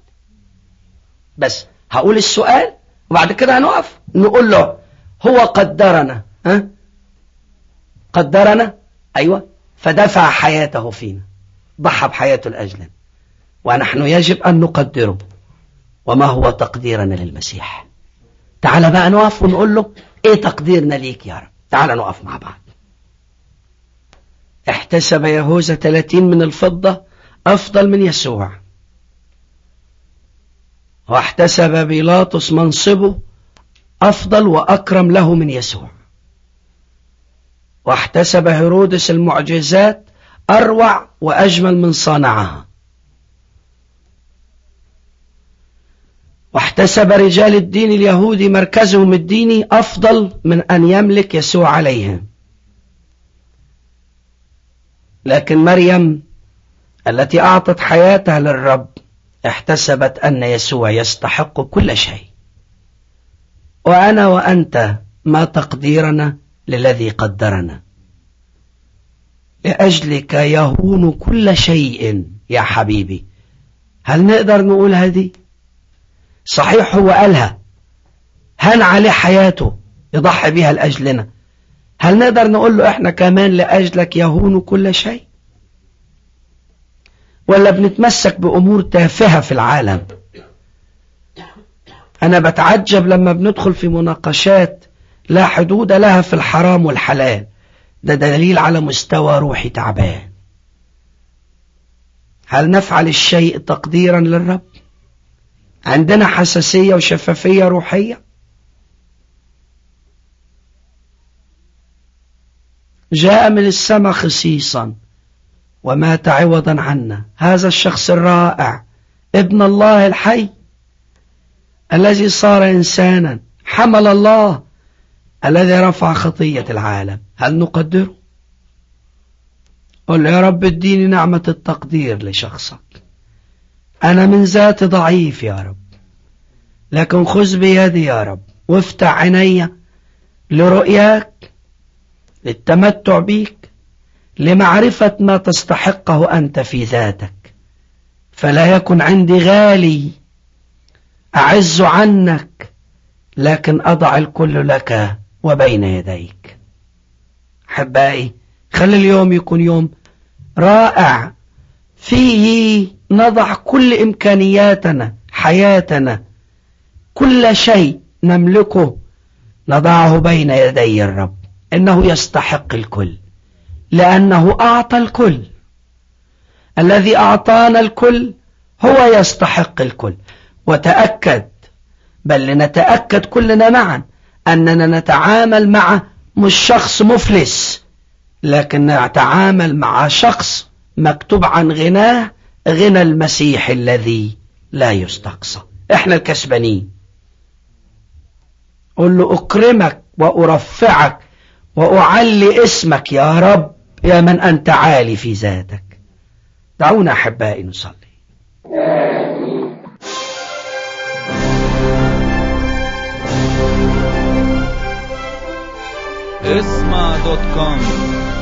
C: بس هقول السؤال وبعد كده هنقف نقول له هو قدرنا ها قدرنا ايوه فدفع حياته فينا ضحى بحياته لاجلنا ونحن يجب ان نقدره وما هو تقديرنا للمسيح تعال بقى نقف ونقول له ايه تقديرنا ليك يا رب تعال نقف مع بعض احتسب يهوذا 30 من الفضة أفضل من يسوع واحتسب بيلاطس منصبه أفضل وأكرم له من يسوع واحتسب هيرودس المعجزات أروع وأجمل من صانعها واحتسب رجال الدين اليهودي مركزهم الديني أفضل من أن يملك يسوع عليهم لكن مريم التي أعطت حياتها للرب احتسبت أن يسوع يستحق كل شيء وأنا وأنت ما تقديرنا للذي قدرنا لأجلك يهون كل شيء يا حبيبي هل نقدر نقول هذه صحيح هو قالها هان عليه حياته يضحي بها لأجلنا هل نقدر نقول له احنا كمان لأجلك يهون كل شيء ولا بنتمسك بأمور تافهة في العالم أنا بتعجب لما بندخل في مناقشات لا حدود لها في الحرام والحلال ده دليل على مستوى روحي تعبان هل نفعل الشيء تقديرا للرب عندنا حساسية وشفافية روحية جاء من السماء خصيصا ومات عوضا عنا هذا الشخص الرائع ابن الله الحي الذي صار إنسانا حمل الله الذي رفع خطية العالم هل نقدره قل يا رب اديني نعمة التقدير لشخصك أنا من ذات ضعيف يا رب لكن خذ بيدي يا رب وافتح عيني لرؤياك للتمتع بيك لمعرفة ما تستحقه أنت في ذاتك فلا يكن عندي غالي أعز عنك لكن أضع الكل لك وبين يديك حبائي خلي اليوم يكون يوم رائع فيه نضع كل إمكانياتنا حياتنا كل شيء نملكه نضعه بين يدي الرب إنه يستحق الكل لأنه أعطى الكل الذي أعطانا الكل هو يستحق الكل وتأكد بل لنتأكد كلنا معا أننا نتعامل مع مش شخص مفلس لكن نتعامل مع شخص مكتوب عن غناه غنى المسيح الذي لا يستقصى احنا الكسبانين قل له أكرمك وأرفعك وأعلي اسمك يا رب يا من أنت عالي في ذاتك دعونا أحبائي نصلي
A: اسمع دوت كوم